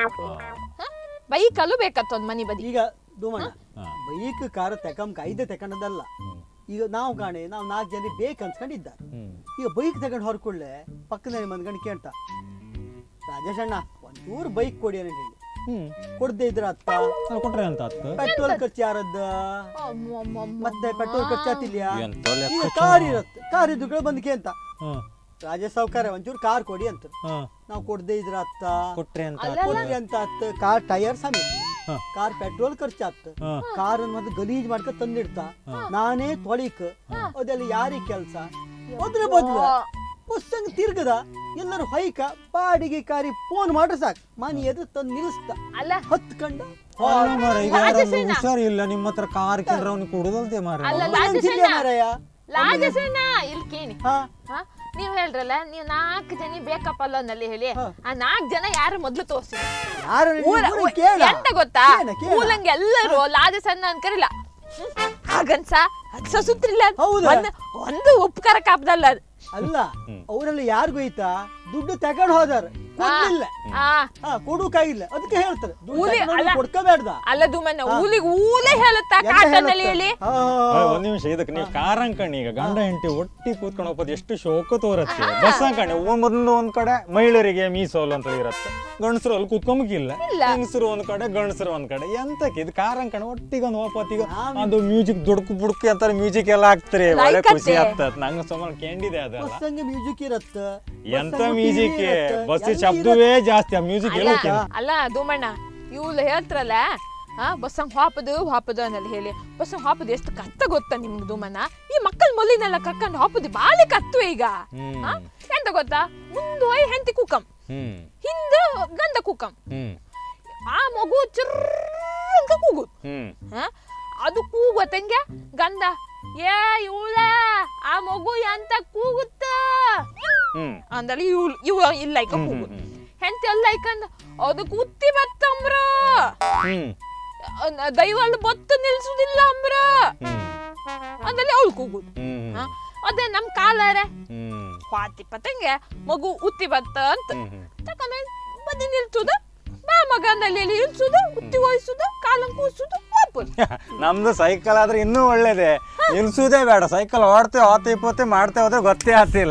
ಬೈಕಲ್ಲೂ ಬೇಕತ್ತ ಒಂದು ಮನೆ ಬದಿ ಈಗ ದುಮಣ್ಣ ಬೈಕ್ ಕಾರ್ ತೆಕಂಕ ಐದೇ ತಕೊಂಡದಲ್ಲ ಈಗ ನಾವು ಕಾಣೆ ನಾವು ನಾಲ್ಕು ಜನ ಬೇಕು ಅನ್ಸ್ಕೊಂಡಿದ್ದಾರೆ ಹ್ಮ್ ಈಗ ಬೈಕ್ ತಗೊಂಡು ಹೊರ್ಕೊಳ್ಳೆ ಪಕ್ಕದಲ್ಲಿ ಮಂದ್ಕೊಂಡು ಕೇಳ್ತಾ ರಾಜೇಶ್ ಅಣ್ಣ ಒಂಚೂರು ಬೈಕ್ ಕೊಡಿ ಅಂತ ಹೇಳಿ ಹ್ಮ್ ಕೊಡದೆ ಇದ್ರ ಅತ್ತ ನಾವ್ ಕೊಟ್ರೆ ಅಂತ ಆತು ಪೆಟ್ರೋಲ್ ಖರ್ಚು ಯಾರದ್ದ ಅಮ್ಮಮ್ಮಮ್ಮ. ಮತ್ತೆ ಪೆಟ್ರೋಲ್ ಖರ್ಚು ಆತಿಲ್ಯಾ ಎಂತ ಲೆಕ್ಕ ಈಗ ಕಾರ್ ಇರತ್ತೆ ಕಾರ್ ಇದ್ದುಗಳು ಬಂದು ಕೇಂತ ಹ್ಮ್ ರಾಜೇಶ್ ಸಾವ್ಕಾರ ಒಂಚೂರು ಕಾರ್ ಕೊಡಿ ಅಂತ ಹ್ಮ್ ನಾವು ಕೊಡದೆ ಇದ್ರ ಅತ್ತ ಕೊಟ್ರೆ ಅಂತ ಕೊಡ್ರಿ ಅಂತ ಅತ್ತ ಕಾರ್ ಟೈರ್ ಸಮೇತ ಹಾ. ಕಾರ್ ಪೆಟ್ರೋಲ್ ಖರ್ಚಾತ್ ಹಾ. ಕಾರ್ ಮತ್ತೆ ಗಲೀಜ್ ಮಾಡ್ಕ ತಂದಿಡ್ತಾ ನಾನೇ ತೊಳಿಕ್ ಅದೆಲ್ಲ ಯಾರಿಗೆ ಕೆಲ್ಸ ಅದ್ರ ಬದ್ಲು ಬಸ್ಸಂಗ್ ತಿರ್ಗದ ಎಲ್ಲರೂ ಹೈಕ ಬಾಡಿಗೆ ಕಾರಿ ಫೋನ್ ಮಾಡ್ರೆ ಸಾಕು ಮನೆ ಎದುರು ತಂದು ನಿಲ್ಲಿಸ್ತ ಅಲ್ಲ ಹತ್ಕಂಡ ಅಲ್ಲ ಮಾರ್ರೆ, ಈಗ ಯಾರಾದ್ರೂ ಹುಷಾರಿಲ್ಲ ನಿಮ್ಮ ಹತ್ರ ಕಾರ್ ಕೇಳ್ರೆ ಅವ್ನಿಗೆ ಕೊಡುದಲ್ದೆ ಮಾರ ಅಲ್ಲ ಒಂದೊಂದ್ ಜಿಲ್ಲೆ ಲಾಜಸಣ್ಣ ಮಾರಾಯ ಲಾಜಸಣ್ಣ ಇಲ್ಲಿ ಕೇಳಿ ಹಾ ಹಾ ನೀವ್ ಹೇಳ್ರಲ್ಲ ನೀವ್ ನಾಲ್ಕು ಜನ ಬೇಕಪ್ಪ ಅಲ್ಲೊಂದಲ್ಲಿ ಹೇಳಿ ಹಾ. ಆ ನಾಲ್ಕು ಜನ ಯಾರು ಮೊದ್ಲು ತೋರ್ಸಿ ಯಾರು ಊರ- ಊರಿಗೆ ಕೇಳ ಎಂತ ಗೊತ್ತಾ ಕೇಳ, ಕೇಳ. ಊಲಂಗೆ ಎಲ್ಲರೂ ಲಾಜಸಣ್ಣ ಅನ್ಕರಿಲ್ಲ ಹಾಗನ್ಸ ಅದ್ಸ ಸುತ್ರಿಲ್ಲ ಹೌದಾ? ಒಂದು ಒಂದು ಉಪಕಾರ ಕಾಪದಲ್ಲ ಅದು ಅಲ್ಲ ಅವರೆಲ್ಲ ಯಾರಿಗೂ ಐತಾ ದುಡ್ಡು ತಗೊಂಡು ಹೋದಾರ ಕೊಡ್ಲಿಲ್ಲ ಆ ಹಾ ಕೊಡುಕಾಗಿಲ್ಲ ಅದಕ್ಕೆ ಹೇಳ್ತಾರೆ ದುಡ್ಡು ಊಲಿ- ತಗೊಂಡು ಅಲ್ಲ. ಕೊಡ್ಕೋಬೇಡ್ದ ಅಲ್ಲ ದುಮಣ್ಣ ಊಲಿಗೆ ಊಲೆ ಹೇಳುತ್ತಾ ಎಂತ ಕಾಟನಲ್ಲಿ ಹೇಳುತ್ತೆ? ಹೇಳಿ ಹಾ, ಆ, ಒಂದ್ ನಿಮಿಷ ಇದಕ್ಕೆ ನೀವು ಕಾರ್ ಅಂಕಣಿ ಈಗ ಗಂಡ ಹೆಂಡತಿ ಒಟ್ಟಿ ಕೂತ್ಕೊಂಡು ಹೋಗೋದು ಎಷ್ಟು ಶೋಕ ತೋರತ್ತೆ ಬಸ್ ಅಂಕಣಿ ಮೊದಲು ಒಂದ್ ಕಡೆ ಮಹಿಳೆಯರಿಗೆ ಮೀಸೋಲ್ ಅಂತ ಇರತ್ತೆ ಗಂಡಸರು ಅಲ್ಲಿ ಕೂತ್ಕೊಂಬಕ್ಕಿಲ್ಲ ಇಲ್ಲ. ಹೆಂಗಸರು ಒಂದ್ ಕಡೆ ಗಂಡಸರು ಒಂದ್ ಕಡೆ ಎಂತಕ್ಕೆ ಇದು ಕಾರ್ ಅಂಕಣಿ ಒಟ್ಟಿಗೆ ಒಂದು ಒಪ್ಪತ್ತೀಗ ಅದು ಮ್ಯೂಸಿಕ್ ದುಡ್ಕು ಬುಡ್ಕು ಅಂತಾರೆ ಮ್ಯೂಸಿಕ್ ಎಲ್ಲ ಹಾಕ್ತಾರೆ ಒಳ್ಳೆ ಲೈಕತ್ತೆ. ಖುಷಿ ಆಗ್ತದ ನಂಗೆ ಸುಮಾರು ಕೇಂಡಿದೆ ಅದೆಲ್ಲ ಬಸ್ ಹಂಗೆ ಮ್ಯೂಸಿಕ್ ಇರತ್ತ ಎಂತ ಮ್ಯೂಸಿಕ್ ಬಸ್ ಶಬ್ದವೇ ಜಾಸ್ತಿ ಆ ಮ್ಯೂಸಿಕ್ ಅಲ್ಲ ಎಲ್ಲ ಅಲ್ಲ ದುಮಣ್ಣ ಇವ್ಳು ಹೇಳ್ತಾರಲ್ಲ ಆ ಬಸ್ಸಂಗ್ ಹಾಪದು ಹಾಪದು ಅನ್ನಲ್ಲಿ ಹೇಳಿ ಬಸ್ಸಂಗ್ ಹಾಪದು ಎಷ್ಟು ಕಷ್ಟ ಗೊತ್ತಾ ನಿಮ್ಗೆ ದುಮಣ್ಣ ಈ ಮಕ್ಕಳ ಮೊಲಿನೆಲ್ಲ ಕರ್ಕೊಂಡು ಹಾಪದು ಬಾಳೆ ಕತ್ತು ಈಗ ಹ್ಮ್. ಆ? ಎಂತ ಗೊತ್ತಾ ಮುಂದೆ ಹೋಯ್ ಹೆಂಡತಿ ಕೂಕಂ ಹ್ಮ್ ಹಿಂದ ಗಂಡ ಕೂಕಂ ಹ್ಮ್ ಆ ಮಗು ಚಿರ್ ಅಂತ ಕೂಗುದು ಹ್ಮ್ ಆ? ಅದು ಕೂಗತ್ತಂಗೆ ಗಂಡ ಏ ಇವಳ ಆ ಮಗು ಎಂತ ಕೂಗುತ್ತ ಹ್ಮ್ ಅಂದಲ್ಲಿ ಇವ್ ಇವ ಇಲ್ಲ ಈಗ ಹ್ಮ್, ಕೂಗುದು ಹ್ಮ್, ಹೆಂಡತಿ ಅಲ್ಲ ಐಕಂದ ಅದಕ್ಕೆ ಉತ್ತಿ ಬತ್ತಂಬ್ರ ಹ್ಮ್ ದೈವಲ್ ಬತ್ತು ನಿಲ್ಸುದಿಲ್ಲ ಅಂಬ್ರ ಹ್ಮ್ ಅಂದಲ್ಲಿ ಅವಳು ಕೂಗುದು ಹ್ಮ್ ಆ? ಅದೇ ನಮ್ ಕಾಲಾರೆ ಹ್ಮ್ ಪಾತಿ ಪತಂಗೆ ಮಗು ಉತ್ತಿ ಬತ್ತ ಅಂತ ಹ್ಮ್ ಹ್ಮ್ ತಕೊಂಡ್ ಬದಿ ನಿಲ್ಸುದ ಬಾ ಮಗ ಅಂದಲ್ಲಿ ಇಲ್ಸುದ ಉತ್ತಿ ಹೋಯ್ಸುದ ಕಾಲಂ ಕೂಸುದ ವಾಪಸ್ ನಮ್ದು ಸೈಕಲ್ ಆದ್ರೆ ಇನ್ನೂ ಒಳ್ಳೇದೆ ನಿಲ್ಸುದೇ ಬೇಡ ಸೈಕಲ್ ಓಡ್ತೇವೆ ಆತ ಇಪ್ಪತ್ತೆ ಮಾಡ್ತೇವೆ ಹೋದ್ರೆ ಗೊತ್ತೇ ಆಗ್ತಿಲ್ಲ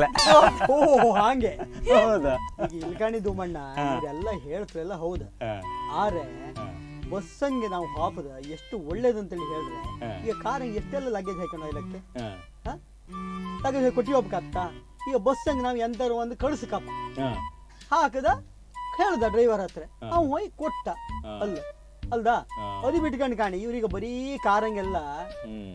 ಓ ಹಾಗೆ ಹೌದಾ ಈಗ ಇಲ್ಕಾಣಿ ದುಮಣ್ಣ ಇವರೆಲ್ಲ ಹೇಳ್ತಾರಲ್ಲ ಹೌದ ಹಾ, ಆದ್ರೆ ಹಾ. ಬಸ್ಸಂಗೆ ನಾವು ಹಾಪದ ಎಷ್ಟು ಒಳ್ಳೇದಂತೇಳಿ ಹೇಳಿದ್ರೆ ಹಾ. ಈಗ ಕಾರಂಗೆ ಎಷ್ಟೆಲ್ಲ ಲಗೇಜ್ ಹಾಕೊಂಡು ಹೋಗ್ಲಕ್ಕೆ ಹಾ, ಲಗೇಜ್ ಕೊಟ್ಟಿ ಹೋಗ್ಬೇಕತ್ತ ಈಗ ಬಸ್ಸಂಗೆ ನಾವು ಎಂತಾರು ಒಂದು ಕಳಿಸ್ಕಪ್ಪ ಹಾ, ಹಾಕದ ಹೇಳ್ದ ಡ್ರೈವರ್ ಹತ್ರ ಹಾ. ಅವ್ ಹೋಯ್ ಕೊಟ್ಟ ಹಾ. ಅಲ್ಲ ಅಲ್ದಾ ಹಾ. ಅದು ಬಿಟ್ಕೊಂಡು ಕಾಣಿ ಇವ್ರಿಗೆ ಬರೀ ಕಾರಂಗೆಲ್ಲ ಹ್ಮ್.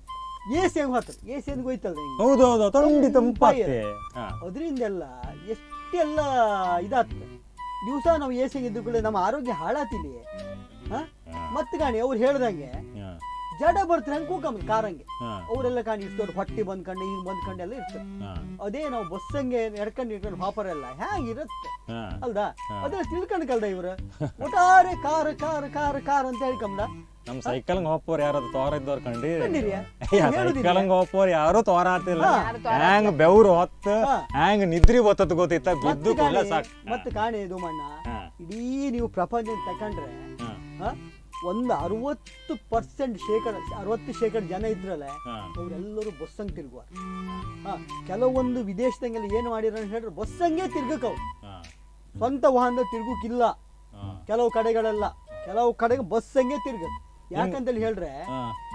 ಎ ಸಿ ಹಂಗೆ ಹೋಗ್ತದೆ ಎ ಸಿ ಹಂಗೆ ಹೋಯ್ತಲ್ಲ ಹಿಂಗೆ ಹೌದು ಹೌದು ತಂಡಿ ತಂಪಾಗ್ತೆ ಹಾ, ಅದರಿಂದೆಲ್ಲ ಎಷ್ಟೆಲ್ಲ ಇದಾಗ್ತದೆ ದಿವಸ ನಾವು ಎ ಸಿ ಇದ್ದು ಕೂಡ ನಮ್ಮ ಆರೋಗ್ಯ ಹಾಳಾತಿಲಿ ಹಾ ಹಾ, ಮತ್ತೆ ಕಾಣಿ ಅವ್ರು ಹೇಳ್ದಂಗೆ ಹಾ, ಜಡ ಬರ್ತಾರೆ ಹಂಗೆ ಕೂಕಂಬ ಕಾರಂಗೆ ಹಾ, ಅವರೆಲ್ಲ ಕಾಣಿ ಇಷ್ಟೋರು ಹೊಟ್ಟಿ ಬಂದ್ಕೊಂಡು ಹಿಂಗೆ ಬಂದ್ಕೊಂಡು ಎಲ್ಲ ಇರ್ತದೆ ಹಾ, ಅದೇ ನಾವು ಬಸ್ಸಂಗೆ ನಡ್ಕೊಂಡು ಇಟ್ಕೊಂಡು ಹಾಪರೆಲ್ಲ ಹೇಗಿರುತ್ತೆ ಹಾ. ಅಲ್ದಾ ಹಾ. ಅದೇ ತಿಳ್ಕೊಂಡು ಕಲ್ದ ಇವ್ರು ಒಟ್ಟಾರೆ ಕಾರ್ ಕಾರ್ ಕಾರ್ ಕಾರ್ ಅಂತ ಹೇಳ್ಕೊಂಡ ನಮ್ ಸೈಕಲ್ ಹೋಗ್ಬೋರ್ ಯಾರಾದ್ರು ತೋರ ಇದ್ದವ್ರು ಕಂಡಿ ಕಂಡಿರ್ಯಾ? ಹೇಳುದಿಲ್ಲ. ಸೈಕಲ್ ಹೋಗ್ಬೋರ್ ಯಾರು ತೋರ ಆತಿಲ್ಲ ಹಾ. ಯಾರು ತೋರ ಹ್ಯಾಂಗ್ ಬೆವ್ರು ಹೊತ್ತು ಹಾ. ಹ್ಯಾಂಗ್ ನಿದ್ರಿ ಬತ್ತದ ಗೊತ್ತಿತ್ತ ಬಿದ್ದು ಮತ್ತೆ ಕೂಡ ಕಾಣಿ ಸಾಕು ಮತ್ತೆ ಕಾಣಿ ದುಮಣ್ಣ ಹಾ. ಇಡೀ ನೀವು ಪ್ರಪಂಚ ತಕೊಂಡ್ರೆ ಹಾ, ಹಾ, ಒಂದು ಅರವತ್ತು ಪರ್ಸೆಂಟ್ ಶೇಕಡ ಅರವತ್ತು ಶೇಕಡ ಜನ ಇದ್ರಲ್ಲ ಹಾ. ಅವರೆಲ್ಲರೂ ಬಸ್ಸಂಗೆ ತಿರುಗುವ ಹಾ ಕೆಲವೊಂದು ವಿದೇಶದಂಗೆಲ್ಲ ಏನು ಮಾಡಿರ ಅಂತ ಹೇಳಿದ್ರೆ ಬಸ್ಸಂಗೆ ತಿರ್ಗಕ್ ಅವ್ರು ಹಾ, ಸ್ವಂತ ವಾಹನ ತಿರ್ಗಕ್ಕಿಲ್ಲ ಹಾ, ಕೆಲವು ಕಡೆಗಳೆಲ್ಲ ಕೆಲವು ಕಡೆಗೆ ಬಸ್ಸಂಗೆ ತಿರ್ಗತ್ ಯಾಕಂತೇಳಿ ಹೇಳ್ರೆ ಹಾ,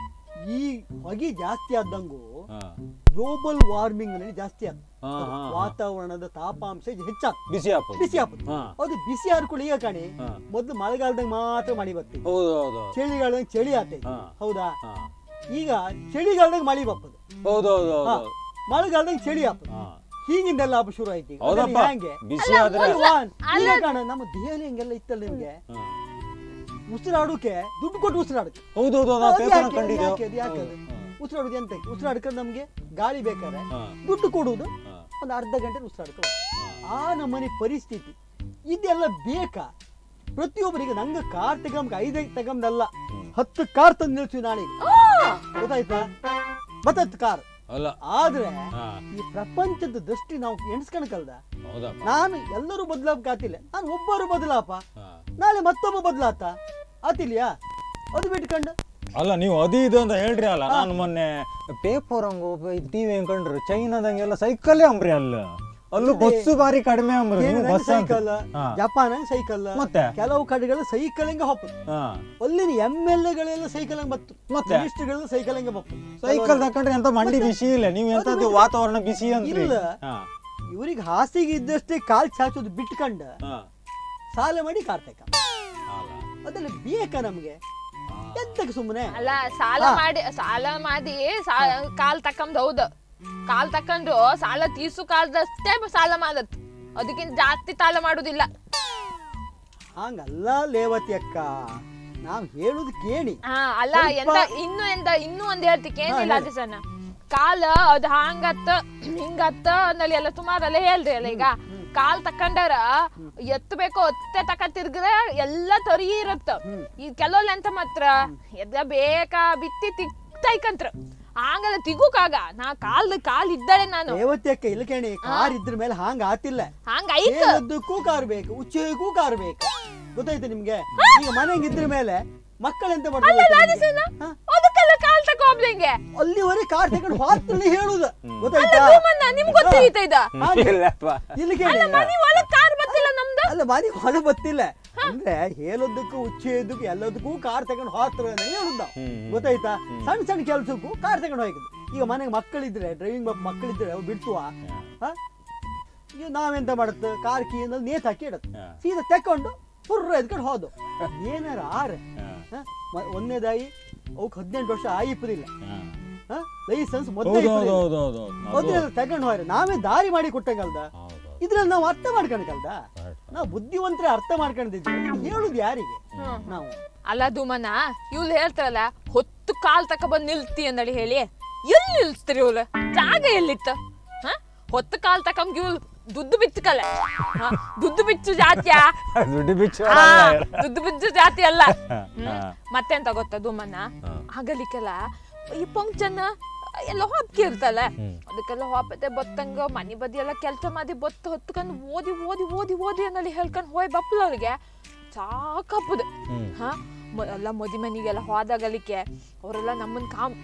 ಈ ಹೊಗೆ ಜಾಸ್ತಿ ಆದಂಗು ಹಾ. ಗ್ಲೋಬಲ್ ವಾರ್ಮಿಂಗ್ ನಲ್ಲಿ ಜಾಸ್ತಿ ಆದ ಹಾ, ಹಾ, ಹಾ. ವಾತಾವರಣದ ತಾಪಾಂಶ ಹೆಚ್ಚಾದ ಬಿಸಿ ಹಾಕೋದು ಬಿಸಿ ಹಾಕೋದು ಹಾ. ಅದು ಬಿಸಿ ಆರ್ಕೊಳ್ಳಿ ಈಗ ಕಾಣಿ ಹಾ. ಮೊದ್ಲು ಮಳೆಗಾಲದಾಗ ಮಾತ್ರ ಮಳಿ ಬರ್ತಿತ್ತು ಹೌದು ಹೌದು ಚಳಿಗಾಲದಾಗ ಚಳಿ ಆತೈತಿ ಹಾ. ಹೌದಾ ಹಾ. ಈಗ ಚಳಿಗಾಲದಾಗ ಮಳಿ ಬಪ್ಪದು ಹೌದು ಹೌದು ಹಾ. ಹೌದು ಮಳೆಗಾಲದಾಗ ಚಳಿ ಹಾಪದು ಹಾ. ಹೀಗಿಂದೆಲ್ಲ ಹಬ್ಬ ಶುರು ಆಯ್ತು ಈಗ. ಹೌದಪ್ಪ ಅದನ್ನ ಹ್ಯಾಂಗೆ ಬಿಸಿ ಆದ್ರೆ ಅಲ್ವಾ? ಈಗ ಕಾಣ ನಮ್ಮ ದೇಹದಲ್ಲಿ ಹಿಂಗೆಲ್ಲ ಇತ್ತಲ್ಲ ನಿಮ್ಗೆ ಹಾ. ಉಸಿರಾಡೋಕೆ ದುಡ್ಡು ಕೊಟ್ಟು ಉಸಿರಾಡಕ್ಕೆ ಹೌದು ಹೌದು ನಾವು ಅದು ಪೇಪರ್ ಯಾಕೆ? ಕಂಡಿದ್ದೇವೆ ಯಾಕೆ ಅದು? ಯಾಕೆ ಅದು? ಉಸಿರಾಡೋದು ಎಂತ ಉಸಿರಾಡ್ಕೊಂಡು ನಮ್ಗೆ ಗಾಳಿ ಬೇಕಾದ್ರೆ ಹಾ. ದುಡ್ಡು ಕೊಡುವುದು ಹಾ. ಒಂದು ಅರ್ಧ ಗಂಟೆ ಉಸಿರಾಡ್ಕೊಂಡು ಆ ನಮ್ಮನೆ ಪರಿಸ್ಥಿತಿ ಇದೆಲ್ಲ ಬೇಕಾ ಪ್ರತಿಯೊಬ್ಬರಿಗೆ ನಂಗೆ ಕಾರ್ ತಗೊಂಬ ಐದೈದು ತಗೊಂಬಲ್ಲ ಹತ್ತು ಕಾರ್ ತಂದು ನಿಲ್ಸಿ ನಾಳೆ ಗೊತ್ತಾಯ್ತಾ ಮತ್ತತ್ತು ಕಾರ್ ಅಲ್ಲ ಆದ್ರೆ ಹಾ. ಈ ಪ್ರಪಂಚದ ದೃಷ್ಟಿ ನಾವು ಎಣಿಸ್ಕೊಳಕಲ್ದ ಹೌದಪ್ಪ ನಾನು ಎಲ್ಲರೂ ಬದಲಾಗಕ್ಕಾತಿಲ್ಲ ನಾನು ಒಬ್ಬರು ಬದಲಾಪ ಹಾ. ನಾಳೆ ಮತ್ತೊಬ್ಬ ಬದಲಾತ ಆತಿಲ್ಯಾ ಅದು ಬಿಟ್ಕೊಂಡು ಅಲ್ಲ ನೀವು ಅದು ಇದು ಅಂತ ಹೇಳ್ರಿ ಅಲ್ಲ ನಾನು ಮೊನ್ನೆ ಪೇಪರ್ ಹಂಗ ಟಿವಿ ಹೆಂಗ್ ಕಂಡ್ರು ಚೈನಾದಂಗೆಲ್ಲ ಸೈಕಲ್ಲೇ ಅಂಬ್ರಿ ಅಲ್ಲ ಅಲ್ಲೂ ಬಸ್ಸು ಬಾರಿ ಕಡಿಮೆ ಅಂಬ್ರಿ ನೀವು ಏನಂದ್ರೆ ಬಸ್ ಅಂತ ಸೈಕಲ್ ಹಾ. ಜಪಾನ್ ಸೈಕಲ್ ಮತ್ತೆ ಕೆಲವು ಕಡೆಗಳು ಸೈಕಲ್ ಹಂಗೆ ಹೋಗ್ತದೆ ಹಾ ಅಲ್ಲಿನ ಎಮ್ ಎಲ್ ಎಗಳೆಲ್ಲ ಸೈಕಲ್ ಹಂಗೆ ಬತ್ತು ಮತ್ತೆ? ಮಿನಿಸ್ಟರ್ಗಳೆಲ್ಲ ಸೈಕಲ್ ಹಂಗೆ ಬತ್ತು ಸೈಕಲ್ ತಕೊಂಡ್ರೆ ಎಂತ ಮಂಡಿ ಬಿಸಿ ಇಲ್ಲ ನೀವು ಎಂತದ್ದು ವಾತಾವರಣ ಬಿಸಿ ಅಂತ್ರಿ ಇಲ್ಲ. ಹಾ ಇವ್ರಿಗೆ ಹಾಸಿಗೆ ಇದ್ದಷ್ಟೇ ಕಾಲ್ ಚಾಚೋದು ಬಿಟ್ಕಂಡ ಹಾ ಸಾಲ ಮಾಡಿ ಕಾರ್ತೆಕ ಅಲ್ಲ. ಅದೆಲ್ಲ ಬೇಕಾ ನಮ್ಗೆ ಎಂತಕ್ಕೆ ಸುಮ್ಮನೆ ಅಲ್ಲ ಸಾಲ ಮಾಡಿ ಸಾಲ ಮಾಡಿ ಸಾ- ಕಾಲ್ ತಕ್ಕಂದ್ ಹೌದು ಕಾಲ್ ತಕೊಂಡು ಸಾಲ ತೀರ್ಸು ಕಾಲದಷ್ಟೇ ಸಾಲ ಮಾಡತ್ ಅದಕ್ಕಿಂತ ಜಾಸ್ತಿ ಸಾಲ ಮಾಡುದಿಲ್ಲ ಹಂಗಲ್ಲ ಲೇವತಿ ಅಕ್ಕ ನಾವ್ ಹೇಳುದು ಕೇಳಿ ಹಾ ಅಲ್ಲ ಸ್ವಲ್ಪ- ಎಂತ ಇನ್ನು ಎಂತ ಇನ್ನೂ ಒಂದ್ ಹೇಳ್ತಿಕ್ಕೆ ಏನಿಲ್ಲ ಹಾ, ಅದೇ ಸಣ್ಣ ಕಾಲ ಅದ್ ಹಂಗತ್ತ ಹಿಂಗತ್ತ ಅಂದಲ್ಲಿ ಎಲ್ಲ ಸುಮಾರಲ್ಲ ಹೇಳ್ರಿ ಅಲ್ಲ ಈಗ ಕಾಲ್ ತಕೊಂಡಾರ ಎತ್ತಬೇಕು ಒತ್ತೆ ತಕ ತಿರ್ಗ್ರೆ ಎಲ್ಲ ತರಿ ಇರತ್ತ ಈ ಕೆಲವೊಲ್ಲ ಎಂತ ಮಾತ್ರ ಎದ್ದ ಬೇಕಾ ಬಿತ್ತಿ ತಿಕ್ತೈಕಂತ್ರ ಹಂಗಲ್ಲ ತಿಗುಕಾಗ ನಾ ಕಾಲ್ ಕಾಲ್ ಇದ್ದಾಳೆ ನಾನು ರೇವತಿಯಕ್ಕ ಇಲ್ಲ ಕೇಳಿ ಕಾರ್ ಇದ್ರ ಮೇಲೆ ಹಾಂಗ ಆತಿಲ್ಲ ಹಂಗ ಐತ್ ಹೇಳದ್ದಕ್ಕೂ ಕಾರ್ ಬೇಕು ಉಚ್ಚೆಗೂ ಕಾರ್ ಬೇಕು ಗೊತ್ತಾಯ್ತು ನಿಮ್ಗೆ ಈಗ ಮನೆಗೆ ಇದ್ರ ಮೇಲೆ ಮಕ್ಕಳೆಂತ ಅಲ್ಲ ರಾಜಸೇನ ಹಾ? ಅದಕ್ಕೆಲ್ಲ ಕಾಲ್ ತಕೋಬ್ದಂಗೆ ಅಲ್ಲಿವರೆಗೆ ಕಾರ್ ತಗೊಂಡು ಹೋಗ್ತಾನೆ ಹೇಳುದು ಅಲ್ಲ ಗೊತ್ತಾಯ್ತಾ ಭೂಮಣ್ಣ ನಿಮ್ಗೆ ಗೊತ್ತಿತ್ತ ಇದ ಹಾಗೆ. ಇಲ್ಲಪ್ಪ ಇಲ್ಲಿ ಕೇಳಿ ಅಲ್ಲ ಮನಿ ಒಳಗ್ ಕಾರ್ ಬರ್ತಿಲ್ಲ ನಮ್ದು ಅಲ್ಲ ಮನೆ ಹೊಲ ಗೊತ್ತಿಲ್ಲ ಅಂದ್ರೆ ಹೇಳೋದಕ್ಕೂ ಉಚ್ಚೆದಕ್ಕೂ ಎಲ್ಲದಕ್ಕೂ ಕಾರ್ ತಗೊಂಡು ಹೋಗ್ತಾರೆ ಅಂತ ಹೇಳುದು ನಾವು ಹ್ಮ್. ಗೊತ್ತಾಯ್ತಾ ಸಣ್ಣ ಸಣ್ಣ ಕೆಲ್ಸಕ್ಕೂ ಕಾರ್ ತಗೊಂಡು ಹೋಗಿದ್ದು ಈಗ ಮನೆಗೆ ಮಕ್ಕಳಿದ್ರೆ ಡ್ರೈವಿಂಗ್ ಮಕ್ಕಳಿದ್ರೆ ಅವು ಬಿಡ್ತುವ ಹಾ? ಈಗ ನಾವೆಂತ ಮಾಡುತ್ತೆ ಕಾರ್ ಕೀ ಅನ್ನೋದು ನೇತ್ ಹಾಕಿ ಇಡತ್ತೆ ಹಾ. ಸೀದಾ ತೆಕ್ಕೊಂಡು ಪುರ್ರ ಎದ್ಕೊಂಡು ಹೋದು ಏನಾರ ಆರೆ ಹಾ. ಹಾ? ಮ- ಒಂದನೇದಾಗಿ ಅವಕ್ಕೆ ಹದಿನೆಂಟು ವರ್ಷ ಆಯಿಪದಿಲ್ಲ ಹಾ. ಲೈಸೆನ್ಸ್ ಹೌದು ಮೊದಲೇ ಹೌದು ಹೌದು ಹೌದು ಮೊದಲೇ ತಗೊಂಡು ಹೋದ್ರೆ ನಾವೇ ದಾರಿ ಮಾಡಿ ಕೊಟ್ಟಂಗಲ್ದ ಹೌದು ಇದ್ರಲ್ಲಿ ನಾವು ಅರ್ಥ ಮಾಡ್ಕೊಳಕಲ್ದ ನಾವು ಬುದ್ಧಿವಂತರೇ ಅರ್ಥ ಮಾಡ್ಕೊಂಡಿದ್ವಿ ಹೇಳುದು ಯಾರಿಗೆ ಹ್ಮ್. ನಾವು ಅಲ್ಲ ಧೂಮಣ್ಣ ಇವ್ಳು ಹೇಳ್ತಾರಲ್ಲ ಹೊತ್ತು ಕಾಲ್ ತಕ ಬಂದ್ ನಿಲ್ತಿ ಅಂದಳಿ ಹೇಳಿ ಎಲ್ಲಿ ನಿಲ್ಸ್ತೀರಿ ಇವ್ಳು ಜಾಗ ಎಲ್ಲಿತ್ತ ಹ? ಹೊತ್ತು ಕಾಲ್ ತಕಂಗ್ ಇವ್ಳು ದುಡ್ಡು ಬಿಚ್ಚಕಲ್ಲ ಹ? ದುಡ್ಡು ಬಿಚ್ಚು ಜಾತಿಯಾ ದುಡ್ಡು ಬಿಚ್ಚು ಆ, ದುಡ್ಡು ಬಿಚ್ಚು ಜಾತಿ ಅಲ್ಲ ಹಾ, ಹ್ಮ್. ಹಾ. ಮತ್ತೆಂತ ಗೊತ್ತಾ ಧೂಮಣ್ಣ ಹಾ. ಆಗಲಿಕ್ಕೆಲ್ಲ ಈ ಫಂಕ್ಷನ್ ಎಲ್ಲ ಹೊಪ್ಕಿ ಇರ್ತಲ್ಲ ಹ್ಮ್. ಅದಕ್ಕೆಲ್ಲ ಹೊಪ್ಪತೆ ಬತ್ತಂಗ ಮನಿ ಬದಿ ಎಲ್ಲ ಕೆಲಸ ಮಾಡಿ ಬತ್ತ ಹೊತ್ಕೊಂಡು ಓದಿ ಓದಿ ಓದಿ ಓದಿ ಅನ್ನಲ್ಲಿ ಹೇಳ್ಕೊಂಡು ಹೋಯ್ ಬಪ್ಪಲವ್ರಿಗೆ ಸಾಕಪ್ಪದು ಹ್ಮ್. ಹಾ ಮ- ಎಲ್ಲ ಮದಿ ಮನಿಗೆಲ್ಲ ಹೋದಾಗಲಿಕ್ಕೆ ಅವರೆಲ್ಲ ನಮ್ಮನ್ ಕಾಮ್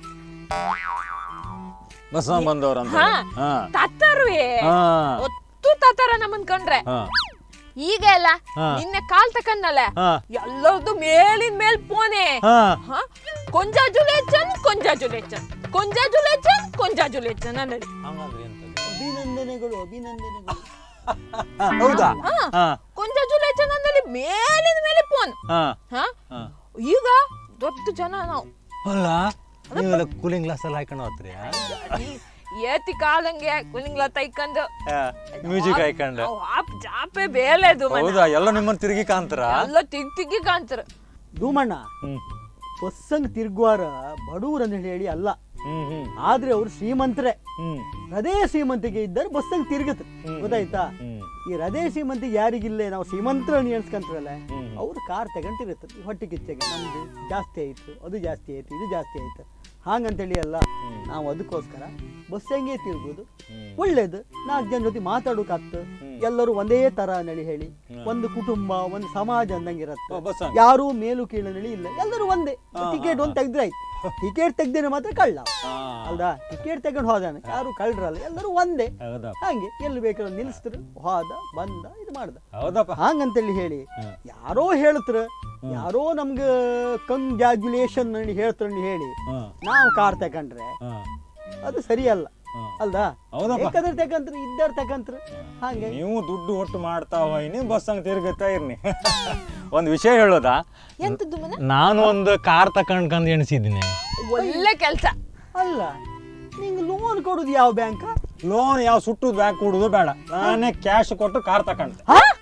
ಬಸ್ ಬಂದವ್ರಂತ ಹಾ ಹಾ ತತ್ತರ್ವಿ ಹಾ ಒತ್ತು ತತ್ತಾರ ನಮ್ಮನ್ ಕಂಡ್ರೆ ಹಾ ಈಗ ಎಲ್ಲ ಹಾ. ನಿನ್ನೆ ಕಾಲ್ ತಕನ್ನಲ್ಲ ಹಾ ಎಲ್ಲರದು ಮೇಲಿನ ಮೇಲ್ ಪೋನೆ ಹಾ ಹಾ ಕೊಂಜಾಜುಲೇಚನ್ ಕೊಂಜಾಜುಲೇಚನ್ ಕೊಂಜಾಜುಲೇಚನ್ ಕೊಂಜಾಜುಲೇಚನ್ ಅನ್ನಲಿ ಹಂಗಂದ್ರೆ ಎಂತದು? ಅಭಿನಂದನೆಗಳು ಅಭಿನಂದನೆಗಳು ಹಾ, ಹೌದಾ ಹಾ. ಹಾ ಕೊಂಜಾಜುಲೇಚನ್ ಅನ್ನಲಿ ಮೇಲಿನ ಮೇಲೆ ಫೋನ್ ಹಾ ಹಾ ಹಾ ಈಗ ದೊಡ್ಡ ಜನ ನಾವು ಅಲ್ಲ ನೀವೆಲ್ಲ ಕೂಲಿಂಗ್ ಗ್ಲಾಸ್ ಎಲ್ಲ ಹಾಕೊಂಡು ಹೋಗ್ತೀರಿ ಏತಿ ಕಾಲಂಗೆ ಕುಲಿಂಗ್ಲ ತೈಕಂದು ಮ್ಯೂಸಿಕ್ ಹಾಕೊಂಡು ಅವ್ ಆಪ್ ಜಾಪೆ ಬೇಲೆದು ಮನ ಹೌದಾ ಎಲ್ಲ ನಿಮ್ಮನ್ನ ತಿರುಗಿ ಕಾಂತಾರ ಎಲ್ಲ ತಿಗ್ ತಿಗ್ಗಿ ಕಾಣ್ತಾರ ಧೂಮಣ್ಣ ಹ್ಮ್ ಬಸ್ಸಂಗ್ ತಿರುಗುವಾರ ಬಡವ್ರು ಅಂತ ಹೇಳಿ ಅಲ್ಲ ಹ್ಮ್ ಹ್ಮ್ ಆದ್ರೆ ಅವ್ರು ಶ್ರೀಮಂತರೇ ಹ್ಮ್ ಹೃದಯ ಶ್ರೀಮಂತಿಗೆ ಇದ್ದಾರೆ ಬಸ್ಸಂಗ್ ತಿರುಗತ್ತೆ ಹ್ಮ್. ಗೊತ್ತಾಯ್ತಾ ಹ್ಮ್ ಈ ಹೃದಯ ಶ್ರೀಮಂತಿಗೆ ಯಾರಿಗಿಲ್ಲ ನಾವು ಶ್ರೀಮಂತರನ್ನ ಎಣಿಸ್ಕೊಂತಾರಲ್ಲ ಹ್ಮ್. ಅವ್ರು ಕಾರ್ ತಗೊಂಡಿರುತ್ತೆ ಹೊಟ್ಟೆ ಕಿಚ್ಚಗೆ ನಮ್ದು ಜಾಸ್ತಿ ಆಯ್ತು ಅದು ಜಾಸ್ತಿ ಆಯ್ತು ಇದು ಜಾಸ್ತಿ ಆಯ್ತು ಹಾಗಂತೇಳಿ ಅಲ್ಲ ನಾವು ಅದಕ್ಕೋಸ್ಕರ ಬಸ್ಸಂಗೆ ತಿರುಗೋದು ಹ್ಮ್. ಒಳ್ಳೇದು ನಾಲ್ಕು ಜನ ಜೊತೆ ಮಾತಾಡೋಕಾಗ್ತು ಎಲ್ಲರೂ ಒಂದೇ ತರ ನಳಿ ಹೇಳಿ ಒಂದು ಕುಟುಂಬ ಒಂದು ಸಮಾಜ ಅಂದಂಗಿರತ್ತೆ ಓ, ಬಸ್ ಹಂಗ್. ಯಾರೂ ಮೇಲು ಕೀಳು ನಳಿ ಇಲ್ಲ ಎಲ್ಲರೂ ಒಂದೇ ಟಿಕೆಟ್ ಒಂದು ತೆಗ್ದ್ರೆ ಆಯ್ತು ಟಿಕೆಟ್ ತೆಗ್ದೇನೆ ಮಾತ್ರ ಕಳ್ಳ ಹಾ. ಅಲ್ದಾ ಟಿಕೆಟ್ ತಗೊಂಡು ಹೋದಾನೆ ಯಾರು ಕಳ್ರಲ್ಲ ಎಲ್ಲರೂ ಒಂದೇ ಹೌದಾ ಹಂಗೆ ಎಲ್ಲಿ ಬೇಕಾದ್ರೂ ನಿಲ್ಲಿಸಿದ್ರು ಹೋದ ಬಂದ ಇದು ಮಾಡ್ದ ಹೌದಪ್ಪ ಹಂಗಂತೇಳಿ ಹೇಳಿ ಹ್ಮ್. ಯಾರೋ ಹೇಳ್ತಾರ ಯಾರೋ ನಮ್ಗೆ ಕಂಗ್ರ್ಯಾಚುಲೇಷನ್ ಹೇಳ್ತಾರ ಹೇಳಿ ಹಾ ನಾವು ಕಾರ್ ತಗೊಂಡ್ರೆ ಹಾ ಅದು ಸರಿಯಲ್ಲ ಹಾ. ಅಲ್ದಾ ಹೌದಪ್ಪ. ಬೇಕಾದ್ರೆ ತಕಂತ್ರ ಇದ್ದಾರ ತಕಂತ್ರ ಹಾಗೆ ನೀವು ದುಡ್ಡು ಒಟ್ಟು ಮಾಡ್ತಾ ಹೋಯ್ನಿ ಬಸ್ ಹಂಗೆ ತಿರುಗುತ್ತಾ ಇರ್ನಿ ಒಂದು ವಿಷಯ ಹೇಳೋದಾ ಎಂತದ್ದು ಮನ ನಾನು ಒಂದು ಕಾರ್ ತಕೊಂಡ್ಕಂದು ಎಣಿಸಿದ್ದೀನಿ ಒಳ್ಳೆ ಕೆಲ್ಸ ಅಲ್ಲ ನಿಂಗೆ ಲೋನ್ ಕೊಡುದು ಯಾವ ಬ್ಯಾಂಕ್ ಲೋನ್ ಯಾವ ಸುಟ್ಟು ಬ್ಯಾಗ್ ಕೊಡುದು ಬೇಡ ನಾನೇ ಕ್ಯಾಶ್ ಕೊಟ್ಟು ಕಾರ್ ತಕೊಂಡೆ ಹಾ